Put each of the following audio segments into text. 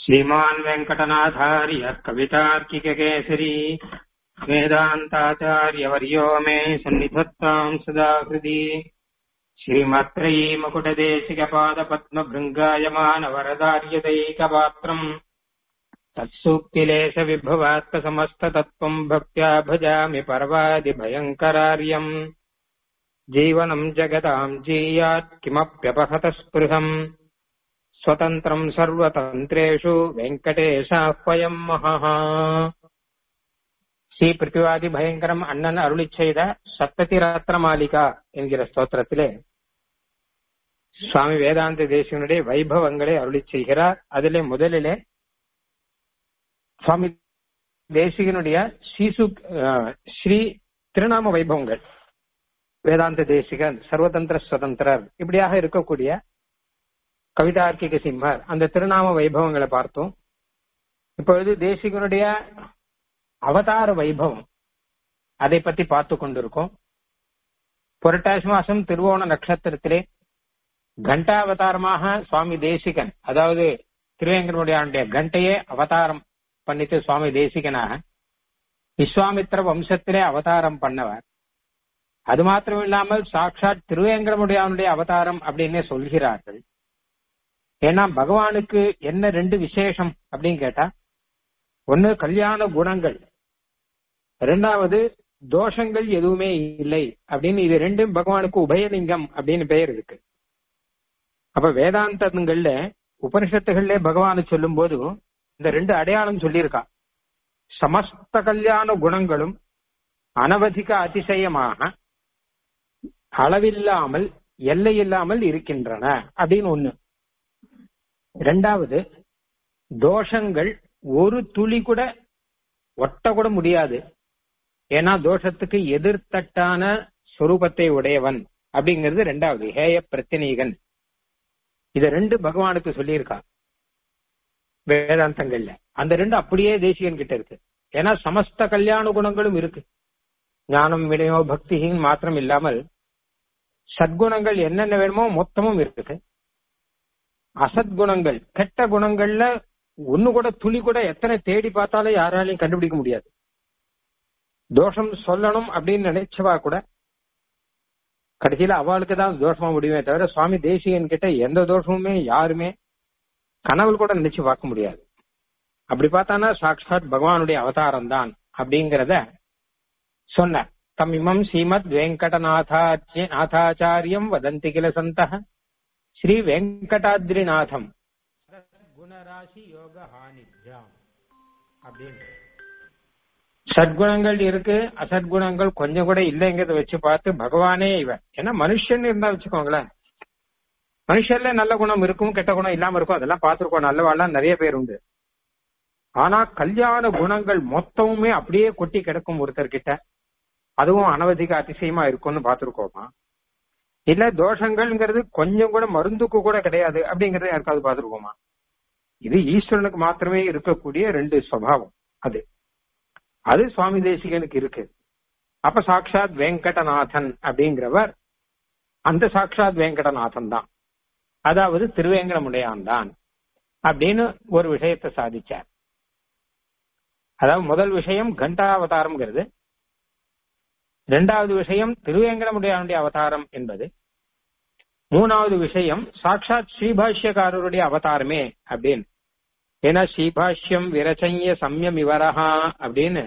श्रीमान् वेङ्कटनाथार्य कवितार्किककेसरी वेदान्ताचार्यवर्यो मे सन्निधत्ताम् सदा हृदि श्रीमत्रयी मुकुटदेशिकपादपद्मभृङ्गायमानवरदार्यदैकपात्रम् तत्सूक्तिलेशविभवात्मसमस्ततत्त्वम् भक्त्या भजामि पर्वादिभयङ्करार्यम् जीवनम् जगताम् जीयात् किमप्यपहतस्पृहम् स्वतन्त्रम् सर्वतन्त्रेषु வெங்கடேசாஹ்வயம் மகா ஸ்ரீ பிருத்திவாதி பயங்கரம் அண்ணன் அருளிச் செய்த சப்ததி ரத்ன மாலிகா என்கிற ஸ்தோத்திரத்திலே சுவாமி வேதாந்த தேசிகனுடைய வைபவங்களை அருளிச் செய்கிறார் அதிலே முதலிலே சுவாமி தேசிகனுடைய ஸ்ரீசு ஸ்ரீ திருநாம வைபவங்கள் வேதாந்த தேசிகன் சர்வதந்திர சுதந்திரர் இப்படியாக இருக்கக்கூடிய கவிதார்க்கிக சிம்மர் அந்த திருநாம வைபவங்களை பார்த்தோம் இப்பொழுது தேசிகனுடைய அவதார வைபவம் அதை பத்தி பார்த்து கொண்டிருக்கோம் புரட்டாசி மாசம் திருவோண நட்சத்திரத்திலே கண்டாவதாரமாக சுவாமி தேசிகன் அதாவது திருவேங்கனுடைய கண்டையே அவதாரம் பண்ணிட்டு சுவாமி தேசிகனாக விஸ்வாமித்திர வம்சத்திலே அவதாரம் பண்ணவர் அது மாத்திரம் இல்லாமல் சாட்சாத் திருவேங்கடமுடையானுடைய அவதாரம் அப்படின்னே சொல்கிறார்கள் ஏன்னா பகவானுக்கு என்ன ரெண்டு விசேஷம் அப்படின்னு கேட்டா ஒன்னு கல்யாண குணங்கள் ரெண்டாவது தோஷங்கள் எதுவுமே இல்லை அப்படின்னு இது ரெண்டும் பகவானுக்கு உபயலிங்கம் அப்படின்னு பெயர் இருக்கு அப்ப வேதாந்தங்கள்ல உபனிஷத்துகள்ல பகவானு சொல்லும் போது இந்த ரெண்டு அடையாளம் சொல்லியிருக்கா சமஸ்த கல்யாண குணங்களும் அனவதிக அதிசயமாக அளவில்லாமல் எல்லை இல்லாமல் இருக்கின்றன அப்படின்னு ஒண்ணு ரெண்டாவது தோஷங்கள் ஒரு துளி கூட ஒட்ட கூட முடியாது ஏன்னா தோஷத்துக்கு எதிர்த்தட்டான சொரூபத்தை உடையவன் அப்படிங்கிறது ரெண்டாவது ஹேய பிரத்தினீகன் இத ரெண்டு பகவானுக்கு சொல்லியிருக்கா வேதாந்தங்கள்ல அந்த ரெண்டு அப்படியே தேசிகன் கிட்ட இருக்கு ஏன்னா சமஸ்த கல்யாண குணங்களும் இருக்கு ஞானம் வினயோ பக்தியின் மாத்திரம் இல்லாமல் சத்குணங்கள் என்னென்ன வேணுமோ மொத்தமும் இருக்குது அசத்குணங்கள் கெட்ட குணங்கள்ல ஒண்ணு கூட துளி கூட எத்தனை தேடி பார்த்தாலும் யாராலையும் கண்டுபிடிக்க முடியாது தோஷம் சொல்லணும் அப்படின்னு நினைச்சவா கூட கடைசியில அவளுக்கு தான் தோஷமா முடியுமே தவிர சுவாமி தேசியன் கிட்ட எந்த தோஷமுமே யாருமே கனவுல கூட நினைச்சு பார்க்க முடியாது அப்படி பார்த்தானா சாட்சாத் பகவானுடைய அவதாரம் தான் அப்படிங்கிறத சொன்னார் தம்மிமம் ஸ்ரீமத் வெங்கடநாதாச்சி நாதாச்சாரியம் வதந்தி கில சந்தः ஸ்ரீ வெங்கடாத்ரிநாதம் குணராசி யோக ஹானித்யாம் அப்படின்னு சத்குணங்கள் இருக்கு அசத்குணங்கள் கொஞ்சம் கூட இல்லைங்கிறத வச்சு பார்த்து பகவானே இவன் ஏன்னா மனுஷன் இருந்தா வச்சுக்கோங்களேன் மனுஷன்ல நல்ல குணம் இருக்கும் கெட்ட குணம் இல்லாம இருக்கும் அதெல்லாம் பார்த்திருக்கோம் நல்லவாள்லாம் நிறைய பேர் உண்டு ஆனா கல்யாண குணங்கள் மொத்தமுமே அப்படியே கொட்டி கிடக்கும் ஒருத்தர் கிட்ட அதுவும் அனவதிக அதிசயமா இருக்கும்னு பார்த்திருக்கோமா இல்ல தோஷங்கள்ங்கிறது கொஞ்சம் கூட மருந்துக்கு கூட கிடையாது அப்படிங்கறத யாருக்காவது பார்த்திருக்கோமா இது ஈஸ்வரனுக்கு மாத்திரமே இருக்கக்கூடிய ரெண்டு சுவாவம் அது அது சுவாமி தேசிகனுக்கு இருக்கு அப்ப சாட்சாத் வெங்கடநாதன் அப்படிங்கிறவர் அந்த சாட்சாத் வெங்கடநாதன் தான் அதாவது திருவேங்கடமுடையான் தான் அப்படின்னு ஒரு விஷயத்தை சாதிச்சார் அதாவது முதல் விஷயம் கண்டாவதாரம்ங்கிறது இரண்டாவது விஷயம் திருவேங்கடமுடையானுடைய அவதாரம் என்பது மூணாவது விஷயம் சாட்சாத் ஸ்ரீபாஷ்யக்காரருடைய அவதாரமே அப்படின்னு ஏன்னா ஸ்ரீபாஷ்யம் விரச்சய சம்யம் இவரஹா அப்படின்னு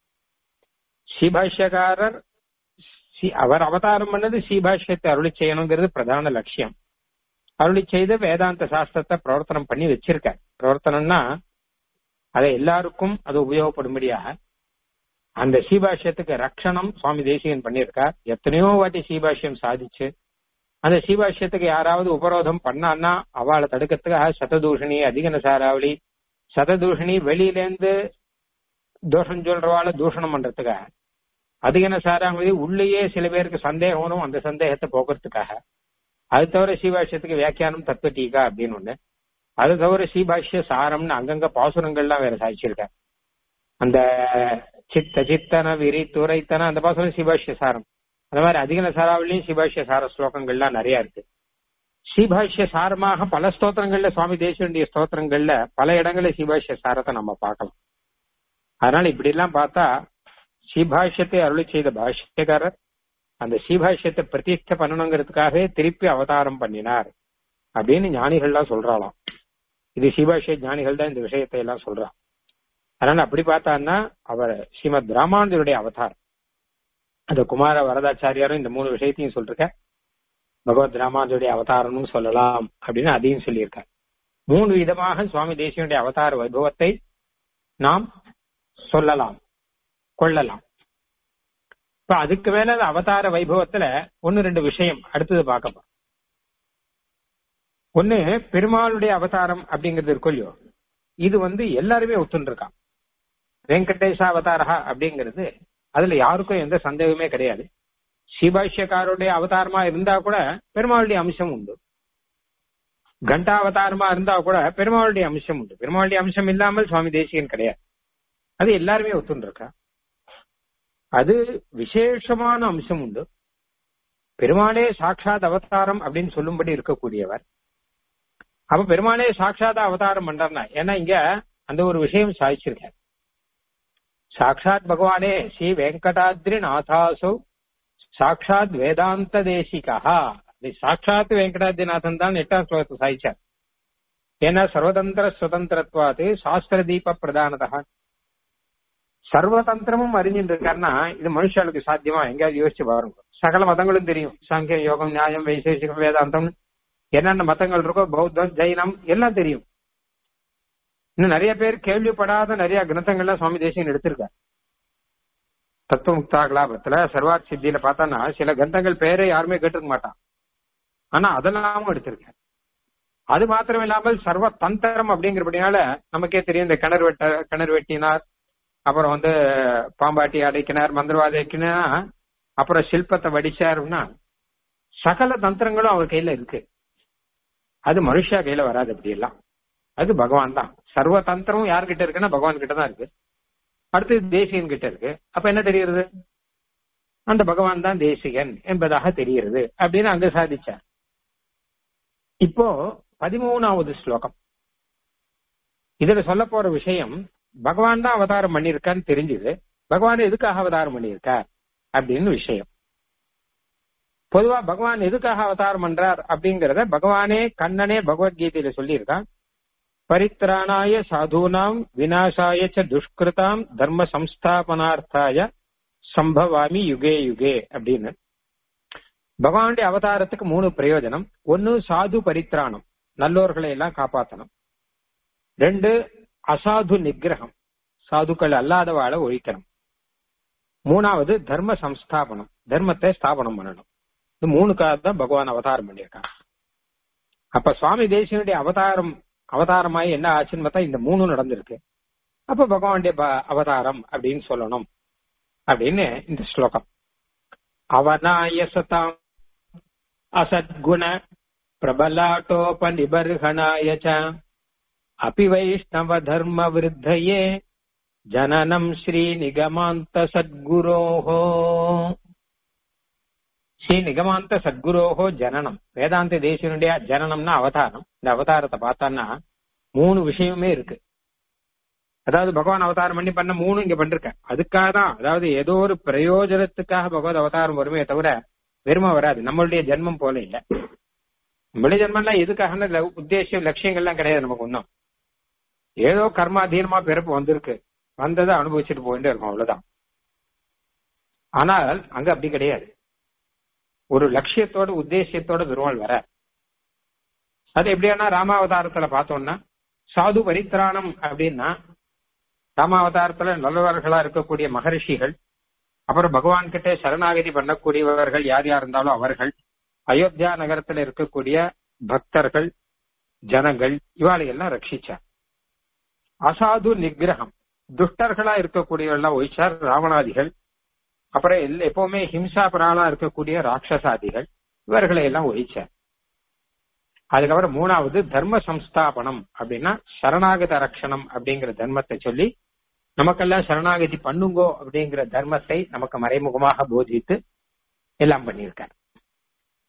ஸ்ரீபாஷ்யக்காரர் அவர் அவதாரம் பண்ணது ஸ்ரீபாஷ்யத்தை அருளி செய்யணுங்கிறது பிரதான லட்சியம் அருளி செய்து வேதாந்த சாஸ்திரத்தை பிரவர்த்தனம் பண்ணி வச்சிருக்க பிரவர்த்தனம்னா அதை எல்லாருக்கும் அது உபயோகப்படும்படியாக அந்த சீபாஷ்யத்துக்கு ரட்சணம் சுவாமி தேசிகன் பண்ணியிருக்கார் எத்தனையோ வாட்டி சீபாஷ்யம் சாதிச்சு அந்த சீபாஷ்யத்துக்கு யாராவது உபரோதம் பண்ணான்னா அவளை தடுக்கிறதுக்காக சததூஷணி அதிகன சாராவளி சததூஷணி வெளியிலேருந்து தோஷம் சொல்றவாள தூஷணம் பண்றதுக்காக அதிகன சாராவளி உள்ளேயே சில பேருக்கு சந்தேகம் வரும் அந்த சந்தேகத்தை போக்குறதுக்காக அது தவிர சீபாஷ்யத்துக்கு வியாக்கியானம் தத்துவ டீகா அப்படின்னு ஒண்ணு அது தவிர சீபாஷ்ய சாரம்னு அங்கங்க பாசுரங்கள்லாம் வேற சாதிச்சிருக்காரு அந்த சித்த சித்தன விரி துரைத்தன அந்த பாசனம் சிபாஷ்ய சாரம் அந்த மாதிரி அதிகன சாராவிலையும் சிபாஷ்ய சார ஸ்லோகங்கள்லாம் நிறைய இருக்கு ஸ்ரீபாஷ்ய சாரமாக பல ஸ்தோத்திரங்கள்ல சுவாமி தேசியனுடைய ஸ்தோத்திரங்கள்ல பல இடங்கள்ல ஸ்ரீபாஷ்ய சாரத்தை நம்ம பார்க்கலாம் அதனால இப்படி எல்லாம் பார்த்தா ஸ்ரீபாஷ்யத்தை அருளி செய்த பாஷ்யக்காரர் அந்த ஸ்ரீபாஷ்யத்தை பிரதிஷ்டை பண்ணணுங்கிறதுக்காகவே திருப்பி அவதாரம் பண்ணினார் அப்படின்னு ஞானிகள்லாம் சொல்றாளாம் இது ஸ்ரீபாஷ்ய ஞானிகள் தான் இந்த விஷயத்தை எல்லாம் சொல்றா அதனால அப்படி பார்த்தான்னா அவர் ஸ்ரீமத் ராமானுஜருடைய அவதாரம் அந்த குமார வரதாச்சாரியாரும் இந்த மூணு விஷயத்தையும் சொல்லிருக்க பகவத் ராமானுஜருடைய அவதாரம்னு சொல்லலாம் அப்படின்னு அதையும் சொல்லியிருக்கார் மூணு விதமாக சுவாமி தேசியனுடைய அவதார வைபவத்தை நாம் சொல்லலாம் கொள்ளலாம் இப்ப அதுக்கு மேல அந்த அவதார வைபவத்துல ஒன்னு ரெண்டு விஷயம் அடுத்தது பார்க்கலாம் ஒண்ணு பெருமாளுடைய அவதாரம் அப்படிங்கிறது இருக்கும் இல்லையோ இது வந்து எல்லாருமே ஒத்துருக்கான் வெங்கடேஷ அவதாரா அப்படிங்கிறது அதுல யாருக்கும் எந்த சந்தேகமே கிடையாது சிவபாஷ்யக்காரருடைய அவதாரமா இருந்தா கூட பெருமாளுடைய அம்சம் உண்டு கண்டா அவதாரமா இருந்தா கூட பெருமாளுடைய அம்சம் உண்டு பெருமாளுடைய அம்சம் இல்லாமல் சுவாமி தேசிகன் கிடையாது அது எல்லாருமே ஒத்துருக்கா அது விசேஷமான அம்சம் உண்டு பெருமாளே சாட்சாத் அவதாரம் அப்படின்னு சொல்லும்படி இருக்கக்கூடியவர் அப்ப பெருமாளே சாட்சாத் அவதாரம் பண்றாருனா ஏன்னா இங்க அந்த ஒரு விஷயம் சாதிச்சிருக்கார் சாட்சாத் பகவானே ஸ்ரீ வெங்கடாத்ரி நாதாசு சாட்சாத் வேதாந்த தேசிகா சாட்சாத் வெங்கடாத்ரிநாதன் தான் எட்டாம் ஸ்லோகத்தை சாதிச்சார் ஏன்னா சர்வதந்திர சுதந்திரத்வாது சாஸ்திர தீப பிரதானதா சர்வதந்திரமும் அறிஞ்சிட்டு இருக்காருன்னா இது மனுஷாளுக்கு சாத்தியமா எங்கேயாவது யோசிச்சு பாருங்க சகல மதங்களும் தெரியும் சாங்கிய யோகம் நியாயம் வைசேஷிகம் வேதாந்தம் என்னென்ன மதங்கள் இருக்கோ பௌத்தம் ஜெயினம் எல்லாம் தெரியும் இன்னும் நிறைய பேர் கேள்விப்படாத நிறைய கிரந்தங்கள்லாம் சுவாமி தேசியன் எடுத்திருக்காரு தத்துவமுக்தா கலாபத்துல சர்வார் சித்தியில பார்த்தோன்னா சில கிரந்தங்கள் பேரை யாருமே கேட்டிருக்க மாட்டான் ஆனா அதெல்லாமும் எடுத்திருக்காரு அது மாத்திரம் இல்லாமல் சர்வ தந்திரம் அப்படிங்கிறபடினால நமக்கே தெரியும் இந்த கிணறு வெட்ட கிணறு வெட்டினார் அப்புறம் வந்து பாம்பாட்டி அடைக்கினார் மந்திரவாதி அடைக்கினா அப்புறம் சில்பத்தை வடிச்சாருன்னா சகல தந்திரங்களும் அவர் கையில இருக்கு அது மனுஷா கையில வராது அப்படி எல்லாம் அது பகவான் தான் சர்வ தந்திரமும் யார்கிட்ட இருக்குன்னா பகவான் கிட்ட தான் இருக்கு அடுத்தது தேசிகன் கிட்ட இருக்கு அப்ப என்ன தெரியுது அந்த பகவான் தான் தேசிகன் என்பதாக தெரிகிறது அப்படின்னு அங்க சாதிச்சார் இப்போ பதிமூணாவது ஸ்லோகம் இதுல சொல்ல போற விஷயம் பகவான் தான் அவதாரம் பண்ணியிருக்கான்னு தெரிஞ்சுது பகவான் எதுக்காக அவதாரம் பண்ணியிருக்கார் அப்படின்னு விஷயம் பொதுவா பகவான் எதுக்காக அவதாரம் பண்றார் அப்படிங்கறத பகவானே கண்ணனே பகவத்கீதையில சொல்லியிருக்கான் பரித்ராணாய சாதுனாம் விநாசாய ச துஷ்கிருதாம் தர்ம சம்ஸ்தாபனார்த்தாய சம்பவாமி யுகே யுகே அப்படின்னு பகவானுடைய அவதாரத்துக்கு மூணு பிரயோஜனம் ஒன்னு சாது பரித்ராணம் நல்லோர்களை எல்லாம் காப்பாத்தணும் ரெண்டு அசாது நிகிரகம் சாதுக்கள் அல்லாதவாழ ஒழிக்கணும் மூணாவது தர்ம சம்ஸ்தாபனம் தர்மத்தை ஸ்தாபனம் பண்ணணும் இது மூணுக்காக தான் பகவான் அவதாரம் பண்ணியிருக்காங்க அப்ப சுவாமி தேசியனுடைய அவதாரம் அவதாரமாய் என்ன ஆச்சுன்னு பார்த்தா இந்த மூணும் நடந்திருக்கு அப்ப பகவானுடைய அவதாரம் அப்படின்னு சொல்லணும் அப்படின்னு இந்த ஸ்லோகம் அவனாயசதாம் அசத்குண பிரபலாட்டோப நிபர்ஹணாய अपि वैष्णव धर्म वृद्धये जननम श्री निगमांत सद्गुरोः ஸ்ரீ நிகமாந்த சத்குரோஹோ ஜனனம் வேதாந்த தேசியனுடைய ஜனனம்னா அவதாரம் இந்த அவதாரத்தை பார்த்தான்னா மூணு விஷயமே இருக்கு அதாவது பகவான் அவதாரம் பண்ணி பண்ண மூணு இங்க பண்ணிருக்க அதுக்காக தான் அதாவது ஏதோ ஒரு பிரயோஜனத்துக்காக பகவத் அவதாரம் வருமே தவிர வெறுமை வராது நம்மளுடைய ஜென்மம் போல இல்ல நம்மளுடைய ஜென்மம்லாம் எதுக்காக உத்தேசம் லட்சியங்கள்லாம் கிடையாது நமக்கு ஒன்றும் ஏதோ கர்மாதீனமா பிறப்பு வந்திருக்கு வந்ததை அனுபவிச்சுட்டு போயிட்டே இருக்கும் அவ்வளவுதான் ஆனால் அங்க அப்படி கிடையாது ஒரு லட்சியத்தோட உத்தேசியத்தோட பெருமாள் வர அது எப்படியானா ராமாவதாரத்துல பார்த்தோம்னா சாது பரித்ராணம் அப்படின்னா ராமாவதாரத்துல நல்லவர்களா இருக்கக்கூடிய மகரிஷிகள் அப்புறம் பகவான் கிட்ட சரணாகதி பண்ணக்கூடியவர்கள் யார் யார் இருந்தாலும் அவர்கள் அயோத்தியா நகரத்துல இருக்கக்கூடிய பக்தர்கள் ஜனங்கள் இவாளை எல்லாம் ரட்சிச்சார் அசாது நிகிரகம் துஷ்டர்களா இருக்கக்கூடியவெல்லாம் ஒழிச்சார் ராவணாதிகள் அப்புறம் எப்பவுமே ஹிம்சா பிராணா இருக்கக்கூடிய ராட்சசாதிகள் இவர்களை எல்லாம் ஒழிச்சார் அதுக்கப்புறம் மூணாவது தர்ம சம்ஸ்தாபனம் அப்படின்னா சரணாகத ரட்சணம் அப்படிங்கிற தர்மத்தை சொல்லி நமக்கெல்லாம் சரணாகதி பண்ணுங்கோ அப்படிங்கிற தர்மத்தை நமக்கு மறைமுகமாக போதித்து எல்லாம் பண்ணியிருக்கார்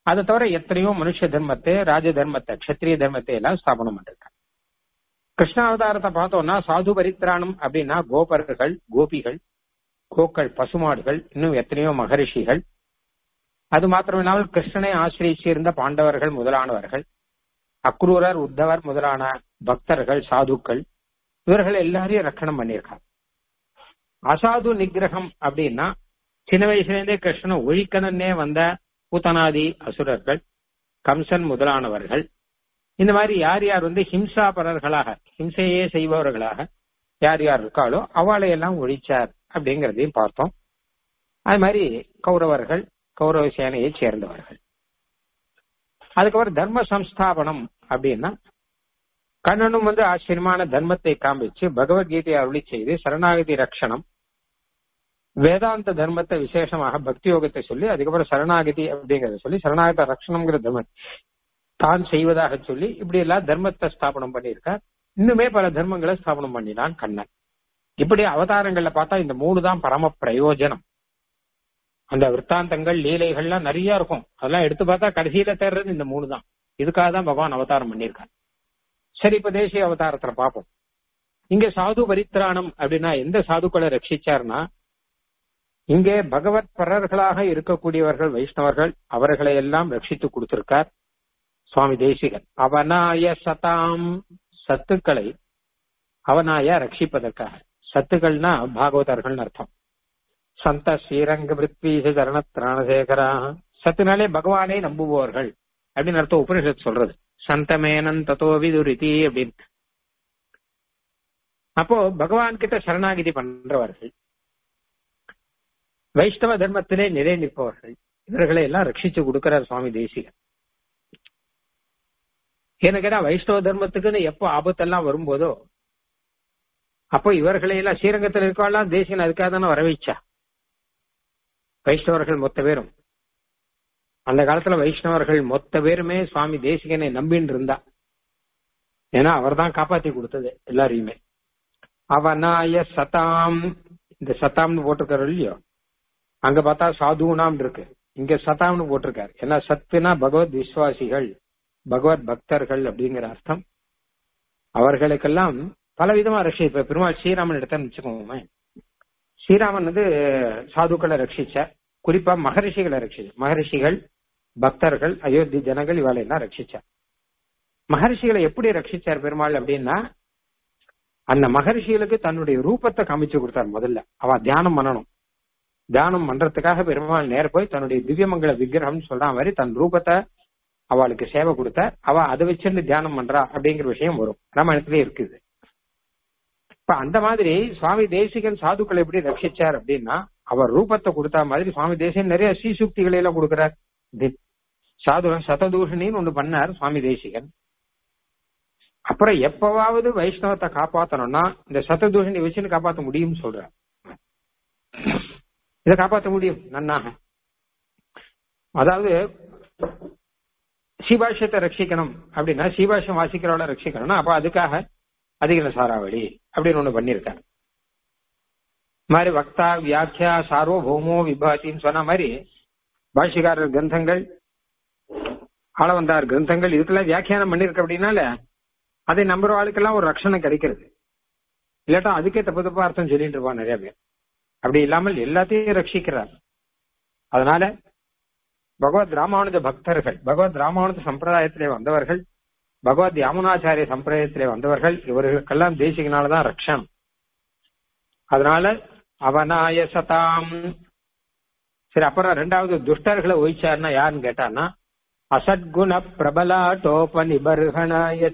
அதை தவிர எத்தனையோ மனுஷ தர்மத்தை ராஜ தர்மத்தை கஷத்திரிய தர்மத்தை எல்லாம் ஸ்தாபனம் பண்ணிருக்காங்க கிருஷ்ணாவதாரத்தை பார்த்தோம்னா சாது பரித்ராணம் அப்படின்னா கோபர்கள் கோபிகள் கோக்கள் பசுமாடுகள் இன்னும் எத்தனையோ மகரிஷிகள் அது மாத்திரமில்லாமல் கிருஷ்ணனை ஆசிரியச்சிருந்த பாண்டவர்கள் முதலானவர்கள் அக்ரூரர் உத்தவர் முதலான பக்தர்கள் சாதுக்கள் இவர்கள் எல்லாரையும் ரக்கணம் பண்ணியிருக்காங்க அசாது நிகிரகம் அப்படின்னா சின்ன வயசுல இருந்தே கிருஷ்ணனை ஒழிக்கணும்னே வந்த பூத்தனாதி அசுரர்கள் கம்சன் முதலானவர்கள் இந்த மாதிரி யார் யார் வந்து ஹிம்சாபரர்களாக ஹிம்சையே செய்பவர்களாக யார் யார் இருக்காளோ அவளை எல்லாம் ஒழிச்சார் அப்படிங்கறதையும் பார்த்தோம் அது மாதிரி கௌரவர்கள் கௌரவ சேனையை சேர்ந்தவர்கள் அதுக்கப்புறம் தர்ம சம்ஸ்தாபனம் அப்படின்னா கண்ணனும் வந்து ஆச்சரியமான தர்மத்தை காண்பிச்சு பகவத்கீதையை அருளி செய்து சரணாகதி ரட்சணம் வேதாந்த தர்மத்தை விசேஷமாக பக்தி யோகத்தை சொல்லி அதுக்கப்புறம் சரணாகதி அப்படிங்கறத சொல்லி சரணாகத ரட்சணம்ங்கிற தர்மம் தான் செய்வதாக சொல்லி இப்படி எல்லாம் தர்மத்தை ஸ்தாபனம் பண்ணியிருக்கார் இன்னுமே பல தர்மங்களை ஸ்தாபனம் பண்ணினான் கண்ணன் இப்படி அவதாரங்கள்ல பார்த்தா இந்த மூணு தான் பரம பிரயோஜனம் அந்த விற்த்தாந்தங்கள் லீலைகள்லாம் நிறைய இருக்கும் அதெல்லாம் எடுத்து பார்த்தா கடைசியில தேர்றது இந்த மூணு தான் இதுக்காக தான் பகவான் அவதாரம் பண்ணியிருக்கார் சரி இப்ப தேசிய அவதாரத்துல பார்ப்போம் இங்க சாது பரித்ராணம் அப்படின்னா எந்த சாதுக்களை ரட்சிச்சார்னா இங்கே பகவத் பரர்களாக இருக்கக்கூடியவர்கள் வைஷ்ணவர்கள் அவர்களை எல்லாம் ரட்சித்து கொடுத்திருக்கார் சுவாமி தேசிகன் அவனாய சதாம் சத்துக்களை அவனாய ரட்சிப்பதற்காக சத்துக்கள்னா பாகவதர்கள் அர்த்தம் சந்த ஸ்ரீரங்க பிருத்வீச சரண திராணசேகரா சத்துனாலே பகவானை நம்புபவர்கள் அப்படின்னு அர்த்தம் உபனிஷத் சொல்றது சந்தமேனன் தத்தோ விதுரிதி அப்படின்னு அப்போ பகவான் கிட்ட சரணாகிதி பண்றவர்கள் வைஷ்ணவ தர்மத்திலே நிலை நிற்பவர்கள் இவர்களை எல்லாம் ரட்சிச்சு கொடுக்கிறார் சுவாமி தேசிகன் ஏன்னு கேட்டா வைஷ்ணவ தர்மத்துக்குன்னு எப்போ ஆபத்தெல்லாம் வரும்போதோ அப்போ இவர்களை எல்லாம் ஸ்ரீரங்கத்தில் இருக்கலாம் தேசிகன் அதுக்காக தானே வரவைச்சா வைஷ்ணவர்கள் மொத்த பேரும் அந்த காலத்துல வைஷ்ணவர்கள் மொத்த பேருமே சுவாமி தேசிகனை நம்பின்னு இருந்தா ஏன்னா அவர் தான் காப்பாத்தி கொடுத்தது எல்லாரையுமே அவனாய சதாம் இந்த சதாம்னு போட்டிருக்காரு இல்லையோ அங்க பார்த்தா சாதுனாம் இருக்கு இங்க சதாம்னு போட்டிருக்காரு ஏன்னா சத்துனா பகவத் விசுவாசிகள் பகவத் பக்தர்கள் அப்படிங்கிற அர்த்தம் அவர்களுக்கெல்லாம் பல விதமா ரட்சி இப்ப பெருமாள் ஸ்ரீராமன் எடுத்தேன்னு வச்சுக்கோங்க ஸ்ரீராமன் வந்து சாதுக்களை ரட்சிச்சார் குறிப்பா மகரிஷிகளை ரட்சிச்சார் மகரிஷிகள் பக்தர்கள் அயோத்தி ஜனங்கள் இவாளை எல்லாம் ரட்சிச்சார் மகரிஷிகளை எப்படி ரட்சிச்சார் பெருமாள் அப்படின்னா அந்த மகரிஷிகளுக்கு தன்னுடைய ரூபத்தை காமிச்சு கொடுத்தார் முதல்ல அவ தியானம் பண்ணணும் தியானம் பண்றதுக்காக பெருமாள் நேர போய் தன்னுடைய திவ்யமங்கல விக்கிரகம் சொல்ற மாதிரி தன் ரூபத்தை அவளுக்கு சேவை கொடுத்த அவ அதை வச்சிருந்து தியானம் பண்றா அப்படிங்கிற விஷயம் வரும் ராமாயணத்திலே இருக்குது இப்ப அந்த மாதிரி சுவாமி தேசிகன் சாதுக்களை எப்படி ரட்சிச்சார் அப்படின்னா அவர் ரூபத்தை கொடுத்தா மாதிரி சுவாமி தேசிகன் நிறைய ஸ்ரீசுக்திகளை எல்லாம் கொடுக்கிறார் சாது சததூஷணின்னு ஒண்ணு பண்ணார் சுவாமி தேசிகன் அப்புறம் எப்பவாவது வைஷ்ணவத்தை காப்பாத்தணும்னா இந்த சத்ததூஷணி வச்சுன்னு காப்பாத்த முடியும்னு சொல்றார் இதை காப்பாத்த முடியும் நன்னாக அதாவது சீபாஷ்யத்தை ரட்சிக்கணும் அப்படின்னா சீபாஷ்யம் வாசிக்கிறவளை ரட்சிக்கணும்னா அப்ப அதுக்காக அதிகன சாராவளி அப்படின்னு ஒண்ணு பண்ணிருக்காரு மாதிரி வக்தா வியாக்கியா சார்வபௌமோ விபாத்தின்னு சொன்ன மாதிரி பாஷிகாரர் கிரந்தங்கள் ஆளவந்தார் கிரந்தங்கள் இதுக்கெல்லாம் வியாக்கியானம் பண்ணிருக்க அப்படின்னால அதை நம்புற ஆளுக்கெல்லாம் ஒரு ரட்சணம் கிடைக்கிறது இல்லாட்டா அதுக்கே தப்பு தப்பா அர்த்தம் சொல்லிட்டு இருப்பான் நிறைய பேர் அப்படி இல்லாமல் எல்லாத்தையும் ரட்சிக்கிறார் அதனால பகவத் ராமானுஜ பக்தர்கள் பகவத் ராமானுஜ சம்பிரதாயத்திலே வந்தவர்கள் பகவத் யாமுனாச்சாரிய சம்பிரதாயத்திலே வந்தவர்கள் இவர்களுக்கெல்லாம் தேசிகனாலதான் ரக்ஷம் அதனால அவனாய சதாம் சரி அப்புறம் ரெண்டாவது துஷ்டர்களை ஒழிச்சாருன்னா யாருன்னு கேட்டான்னா அசத்குண பிரபலாட்டோப நிபர்கணாய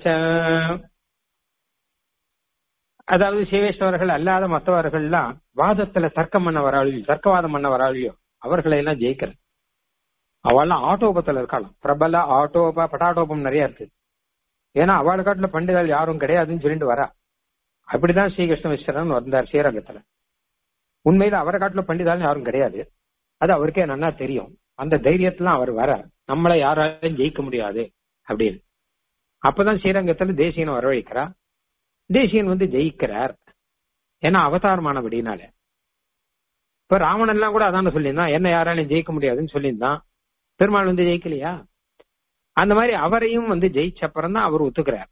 அதாவது சிவேஸ்வரர்கள் அல்லாத மற்றவர்கள்லாம் வாதத்துல தர்க்கம் பண்ண வராளியோ தர்க்கவாதம் பண்ண வராளியோ அவர்களை எல்லாம் ஜெயிக்கிறது அவள்லாம் ஆட்டோபத்துல இருக்கலாம் பிரபல ஆட்டோப பட்டாட்டோபம் நிறைய இருக்கு ஏன்னா அவள் காட்டுல பண்டிதர்கள் யாரும் கிடையாதுன்னு சொல்லிட்டு வரா அப்படிதான் ஸ்ரீகிருஷ்ண விஸ்வரன் வந்தார் ஸ்ரீரங்கத்துல உண்மையில அவரை காட்டுல பண்டிதாலும் யாரும் கிடையாது அது அவருக்கே நல்லா தெரியும் அந்த தைரியத்துல அவர் வர நம்மளை யாராலையும் ஜெயிக்க முடியாது அப்படின்னு அப்பதான் ஸ்ரீரங்கத்துல தேசியனை வரவழைக்கிறா தேசியன் வந்து ஜெயிக்கிறார் ஏன்னா அவதாரமானபடினால இப்ப ராவணன் எல்லாம் கூட அதான சொல்லியிருந்தான் என்ன யாராலையும் ஜெயிக்க முடியாதுன்னு சொல்லியிருந்தான் பெருமாள் வந்து ஜெயிக்கலையா அந்த மாதிரி அவரையும் வந்து ஜெயிச்சப்புறம் தான் அவர் ஒத்துக்கிறார்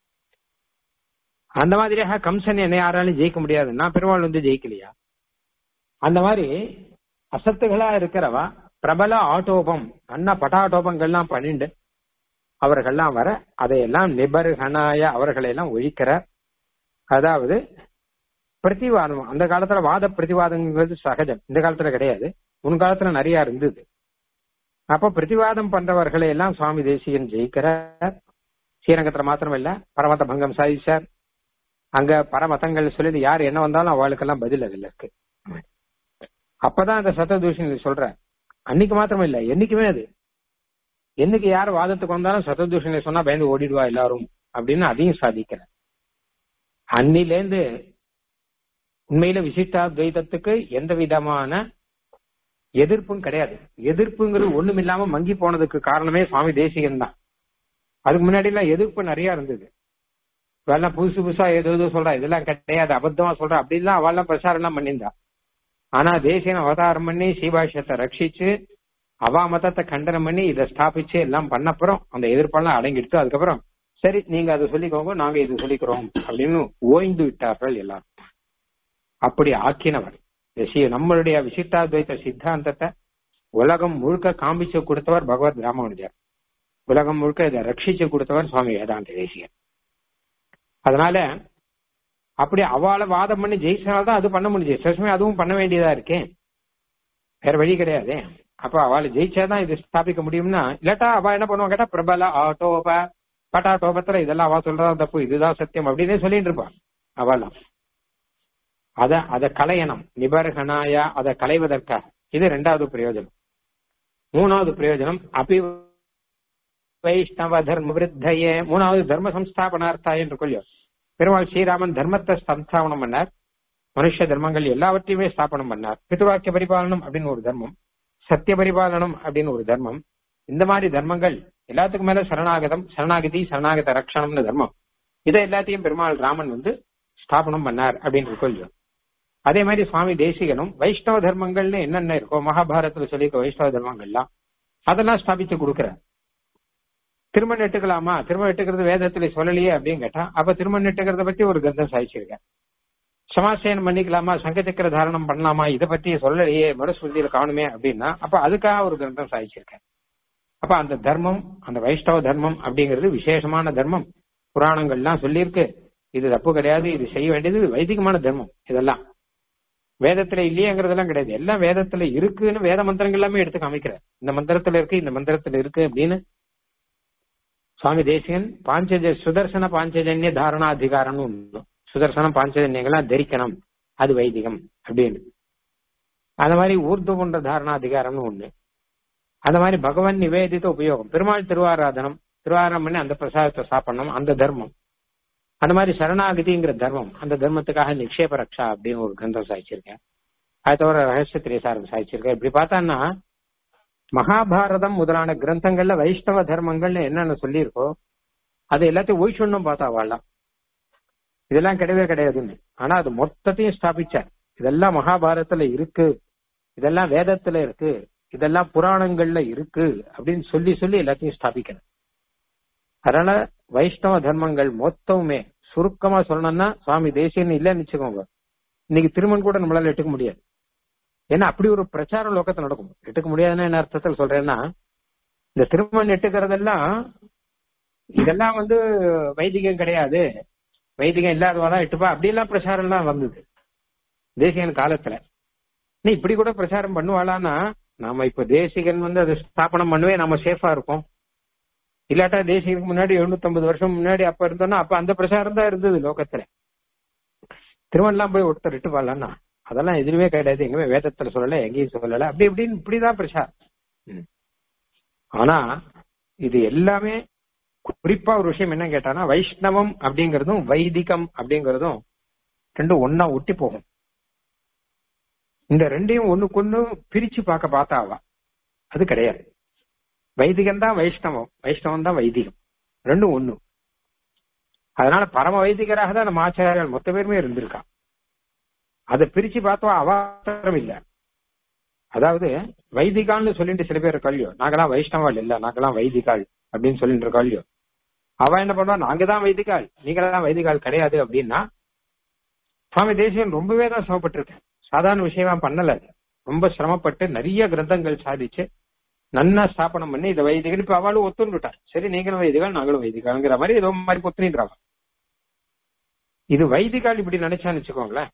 அந்த மாதிரியாக கம்சன் என்ன யாராலும் ஜெயிக்க முடியாதுன்னா பெருமாள் வந்து ஜெயிக்கலையா அந்த மாதிரி அசத்துகளா இருக்கிறவா பிரபல ஆட்டோபம் அண்ணா பட்டாட்டோபங்கள்லாம் பண்ணிண்டு அவர்கள்லாம் வர அதையெல்லாம் நிபர்கனாய அவர்களை எல்லாம் ஒழிக்கிறார் அதாவது பிரதிவாதம் அந்த காலத்துல வாத பிரதிவாதங்கிறது சகஜம் இந்த காலத்துல கிடையாது முன் காலத்துல நிறைய இருந்தது அப்ப பிரதிவாதம் பண்றவர்களை எல்லாம் சுவாமி தேசியன் ஜெயிக்கிறார் ஸ்ரீரங்கத்துல மாத்திரம் இல்ல பரமத பங்கம் சாதிச்சார் அங்க பரமதங்கள் சொல்லி யார் என்ன வந்தாலும் அவளுக்கெல்லாம் பதில் அதுல இருக்கு அப்பதான் அந்த சத்ததூஷன் சொல்ற அன்னைக்கு மாத்திரம் இல்ல என்னைக்குமே அது என்னைக்கு யார் வாதத்துக்கு வந்தாலும் சத்ததூஷனை சொன்னா பயந்து ஓடிடுவா எல்லாரும் அப்படின்னு அதையும் சாதிக்கிற அன்னிலேந்து உண்மையில விசிஷ்டாத்வைதத்துக்கு எந்த விதமான எதிர்ப்பும் கிடையாது எதிர்ப்புங்கிறது ஒண்ணும் இல்லாம மங்கி போனதுக்கு காரணமே சுவாமி தேசிகன் தான் அதுக்கு முன்னாடி எல்லாம் எதிர்ப்பு நிறைய இருந்தது இவெல்லாம் புதுசு புதுசா ஏதோ ஏதோ சொல்றா இதெல்லாம் கிடையாது அபத்தமா சொல்றா அப்படிலாம் அவெல்லாம் பிரச்சாரம் எல்லாம் பண்ணியிருந்தா ஆனா தேசியன் அவதாரம் பண்ணி சீபாஷ்யத்தை ரட்சிச்சு அவா மதத்தை கண்டனம் பண்ணி இதை ஸ்தாபிச்சு எல்லாம் பண்ணப்புறம் அந்த எதிர்ப்பெல்லாம் அடங்கிடுத்து அதுக்கப்புறம் சரி நீங்க அதை சொல்லிக்கோங்க நாங்க இது சொல்லிக்கிறோம் அப்படின்னு ஓய்ந்து விட்டார்கள் எல்லாரும் அப்படி ஆக்கினவர் நம்மளுடைய விசிஷ்டாத்வைத சித்தாந்தத்தை உலகம் முழுக்க காமிச்சு கொடுத்தவர் பகவத் ராமானுஜர் உலகம் முழுக்க இதை ரட்சிச்சு கொடுத்தவர் சுவாமி வேதாந்த தேசியர் அதனால அப்படி அவளை வாதம் பண்ணி ஜெயிச்சனால்தான் அது பண்ண முடிஞ்சு சில அதுவும் பண்ண வேண்டியதா இருக்கேன் வேற வழி கிடையாது அப்ப அவளை ஜெயிச்சாதான் இது ஸ்தாபிக்க முடியும்னா இல்லாட்டா அவ என்ன பண்ணுவாங்க கேட்டா பிரபல ஆட்டோப பட்டா டோபத்துல இதெல்லாம் அவ சொல்றதா தப்பு இதுதான் சத்தியம் அப்படின்னே சொல்லிட்டு இருப்பான் அவெல்லாம் அத அத கலையணும் நிபர்கனாயா அதை களைவதற்காக இது ரெண்டாவது பிரயோஜனம் மூணாவது பிரயோஜனம் அபி வைஷ்ணவ தர்ம விருத்தையே மூணாவது தர்ம சம்ஸ்தாபனார்த்தா என்று கொள்ளியோ பெருமாள் ஸ்ரீராமன் தர்மத்தை சம்ஸ்தாபனம் பண்ணார் மனுஷ தர்மங்கள் எல்லாவற்றையுமே ஸ்தாபனம் பண்ணார் பிதுவாக்கிய பரிபாலனம் அப்படின்னு ஒரு தர்மம் சத்திய பரிபாலனம் அப்படின்னு ஒரு தர்மம் இந்த மாதிரி தர்மங்கள் எல்லாத்துக்கும் மேல சரணாகதம் சரணாகதி சரணாகத ரக்ஷணம்னு தர்மம் இதை எல்லாத்தையும் பெருமாள் ராமன் வந்து ஸ்தாபனம் பண்ணார் அப்படின்னு கொள்ளியோ அதே மாதிரி சுவாமி தேசிகனும் வைஷ்ணவ தர்மங்கள்னு என்னென்ன இருக்கோ மகாபாரதத்துல சொல்லியிருக்க வைஷ்ணவ தர்மங்கள்லாம் அதெல்லாம் ஸ்தாபிச்சு கொடுக்கிறார் திருமணம் எட்டுக்கலாமா திருமணம் எட்டுக்கிறது வேதத்துல சொல்லலையே அப்படின்னு கேட்டா அப்ப திருமணம் எட்டுக்கிறத பத்தி ஒரு கிரந்தம் சாதிச்சிருக்கேன் சமாசயனம் பண்ணிக்கலாமா சங்கச்சக்கர தாரணம் பண்ணலாமா இதை பத்தி சொல்லலையே மறுஸ்மிருதியில காணுமே அப்படின்னா அப்ப அதுக்காக ஒரு கிரந்தம் சாதிச்சிருக்கேன் அப்ப அந்த தர்மம் அந்த வைஷ்ணவ தர்மம் அப்படிங்கிறது விசேஷமான தர்மம் புராணங்கள்லாம் சொல்லியிருக்கு இது தப்பு கிடையாது இது செய்ய வேண்டியது வைதிகமான தர்மம் இதெல்லாம் வேதத்துல இல்லையங்கிறதெல்லாம் கிடையாது எல்லாம் வேதத்துல இருக்குன்னு வேத மந்திரங்கள் எல்லாமே எடுத்து காமிக்கிறார் இந்த மந்திரத்துல இருக்கு இந்த மந்திரத்துல இருக்கு அப்படின்னு சுவாமி தேசிகன் பாஞ்சஜ சுதர்சன பாஞ்சஜன்ய தாரணாதிகாரம்னு ஒண்ணு சுதர்சனம் பாஞ்சஜன்யங்கள்லாம் தரிக்கணும் அது வைதிகம் அப்படின்னு அந்த மாதிரி ஊர்து போன்ற தாரணாதிகாரம்னு ஒண்ணு அந்த மாதிரி பகவான் நிவேதித்த உபயோகம் பெருமாள் திருவாராதனம் திருவாரணம் பண்ணி அந்த பிரசாதத்தை சாப்பிடணும் அந்த தர்மம் அந்த மாதிரி சரணாகதிங்கிற தர்மம் அந்த தர்மத்துக்காக நிக்ஷேப ரக்ஷா அப்படின்னு ஒரு கிரந்தம் சாதிச்சிருக்கேன் அது தவிர ரகசிய திரேசாரம் சாதிச்சிருக்கேன் இப்படி பார்த்தான்னா மகாபாரதம் முதலான கிரந்தங்கள்ல வைஷ்ணவ தர்மங்கள்னு என்னென்ன சொல்லியிருக்கோ அது எல்லாத்தையும் ஒய்ச்சொன்னும் பார்த்தா வாழலாம் இதெல்லாம் கிடையவே கிடையாதுன்னு ஆனா அது மொத்தத்தையும் ஸ்தாபிச்சார் இதெல்லாம் மகாபாரதத்துல இருக்கு இதெல்லாம் வேதத்துல இருக்கு இதெல்லாம் புராணங்கள்ல இருக்கு அப்படின்னு சொல்லி சொல்லி எல்லாத்தையும் ஸ்தாபிக்கணும் அதனால வைஷ்ணவ தர்மங்கள் மொத்தமுமே சுருக்கமா சொல்லணும்னா சுவாமி தேசியன்னு இல்லைன்னு வச்சுக்கோங்க இன்னைக்கு திருமண் கூட நம்மளால எட்டுக்க முடியாது ஏன்னா அப்படி ஒரு பிரச்சாரம் லோகத்தில் நடக்கும் எட்டுக்க முடியாதுன்னு என்ன அர்த்தத்தில் சொல்றேன்னா இந்த திருமண் எட்டுக்கிறதெல்லாம் இதெல்லாம் வந்து வைதிகம் கிடையாது வைதிகம் இல்லாதவாதான் எட்டுப்பா அப்படிலாம் பிரச்சாரம் எல்லாம் வந்தது தேசிகன் காலத்துல நீ இப்படி கூட பிரச்சாரம் பண்ணுவாளான்னா நாம இப்ப தேசிகன் வந்து அதை ஸ்தாபனம் பண்ணவே நம்ம சேஃபா இருப்போம் இல்லாட்டா தேசிகனுக்கு முன்னாடி எழுநூத்தி வருஷம் முன்னாடி அப்ப இருந்தோம்னா அப்ப அந்த பிரச்சாரம் தான் இருந்தது லோகத்துல திருமணம்லாம் போய் ஒருத்தர் இட்டு பாடலான்னா அதெல்லாம் எதுவுமே கிடையாது எங்கேயுமே வேதத்துல சொல்லல எங்கேயும் சொல்லல அப்படி இப்படின்னு இப்படிதான் பிரச்சாரம் ஆனா இது எல்லாமே குறிப்பா ஒரு விஷயம் என்ன கேட்டானா வைஷ்ணவம் அப்படிங்கறதும் வைதிகம் அப்படிங்கறதும் ரெண்டும் ஒன்னா ஒட்டி போகும் இந்த ரெண்டையும் ஒண்ணுக்கு ஒண்ணு பிரிச்சு பார்க்க பார்த்தாவா அது கிடையாது வைதிகம் தான் வைஷ்ணவம் வைஷ்ணவம் தான் வைதிகம் ரெண்டும் ஒண்ணு அதனால பரம வைதிகராக தான் நம்ம ஆச்சாரியால் மொத்த பேருமே இருந்திருக்கா அதை பிரிச்சு பார்த்தோம் அவாத்திரம் இல்ல அதாவது வைதிகால்னு சொல்லிட்டு சில பேர் கல்வியோ நாங்கெல்லாம் வைஷ்ணவாள் இல்ல நாங்கெல்லாம் வைதிகால் அப்படின்னு சொல்லிட்டு இருக்கோம் அவ என்ன பண்ணுவா நாங்க தான் வைதிகால் நீங்களாம் வைதிகால் கிடையாது அப்படின்னா சுவாமி தேசியன் ரொம்பவே தான் சிரமப்பட்டிருக்கேன் சாதாரண விஷயமா பண்ணல அது. ரொம்ப சிரமப்பட்டு நிறைய கிரந்தங்கள் சாதிச்சு நன்னா ஸ்தாபனம் பண்ணி இதை வைதிகன் இப்ப அவளும் ஒத்துண்டுட்டார் சரி நீங்களும் வைதிகால் நாங்களும் வைதிகால்ங்கிற மாதிரி ஏதோ மாதிரி ஒத்துனின்றாங்க இது வைதிகால் இப்படி நினைச்சான்னு வச்சுக்கோங்களேன்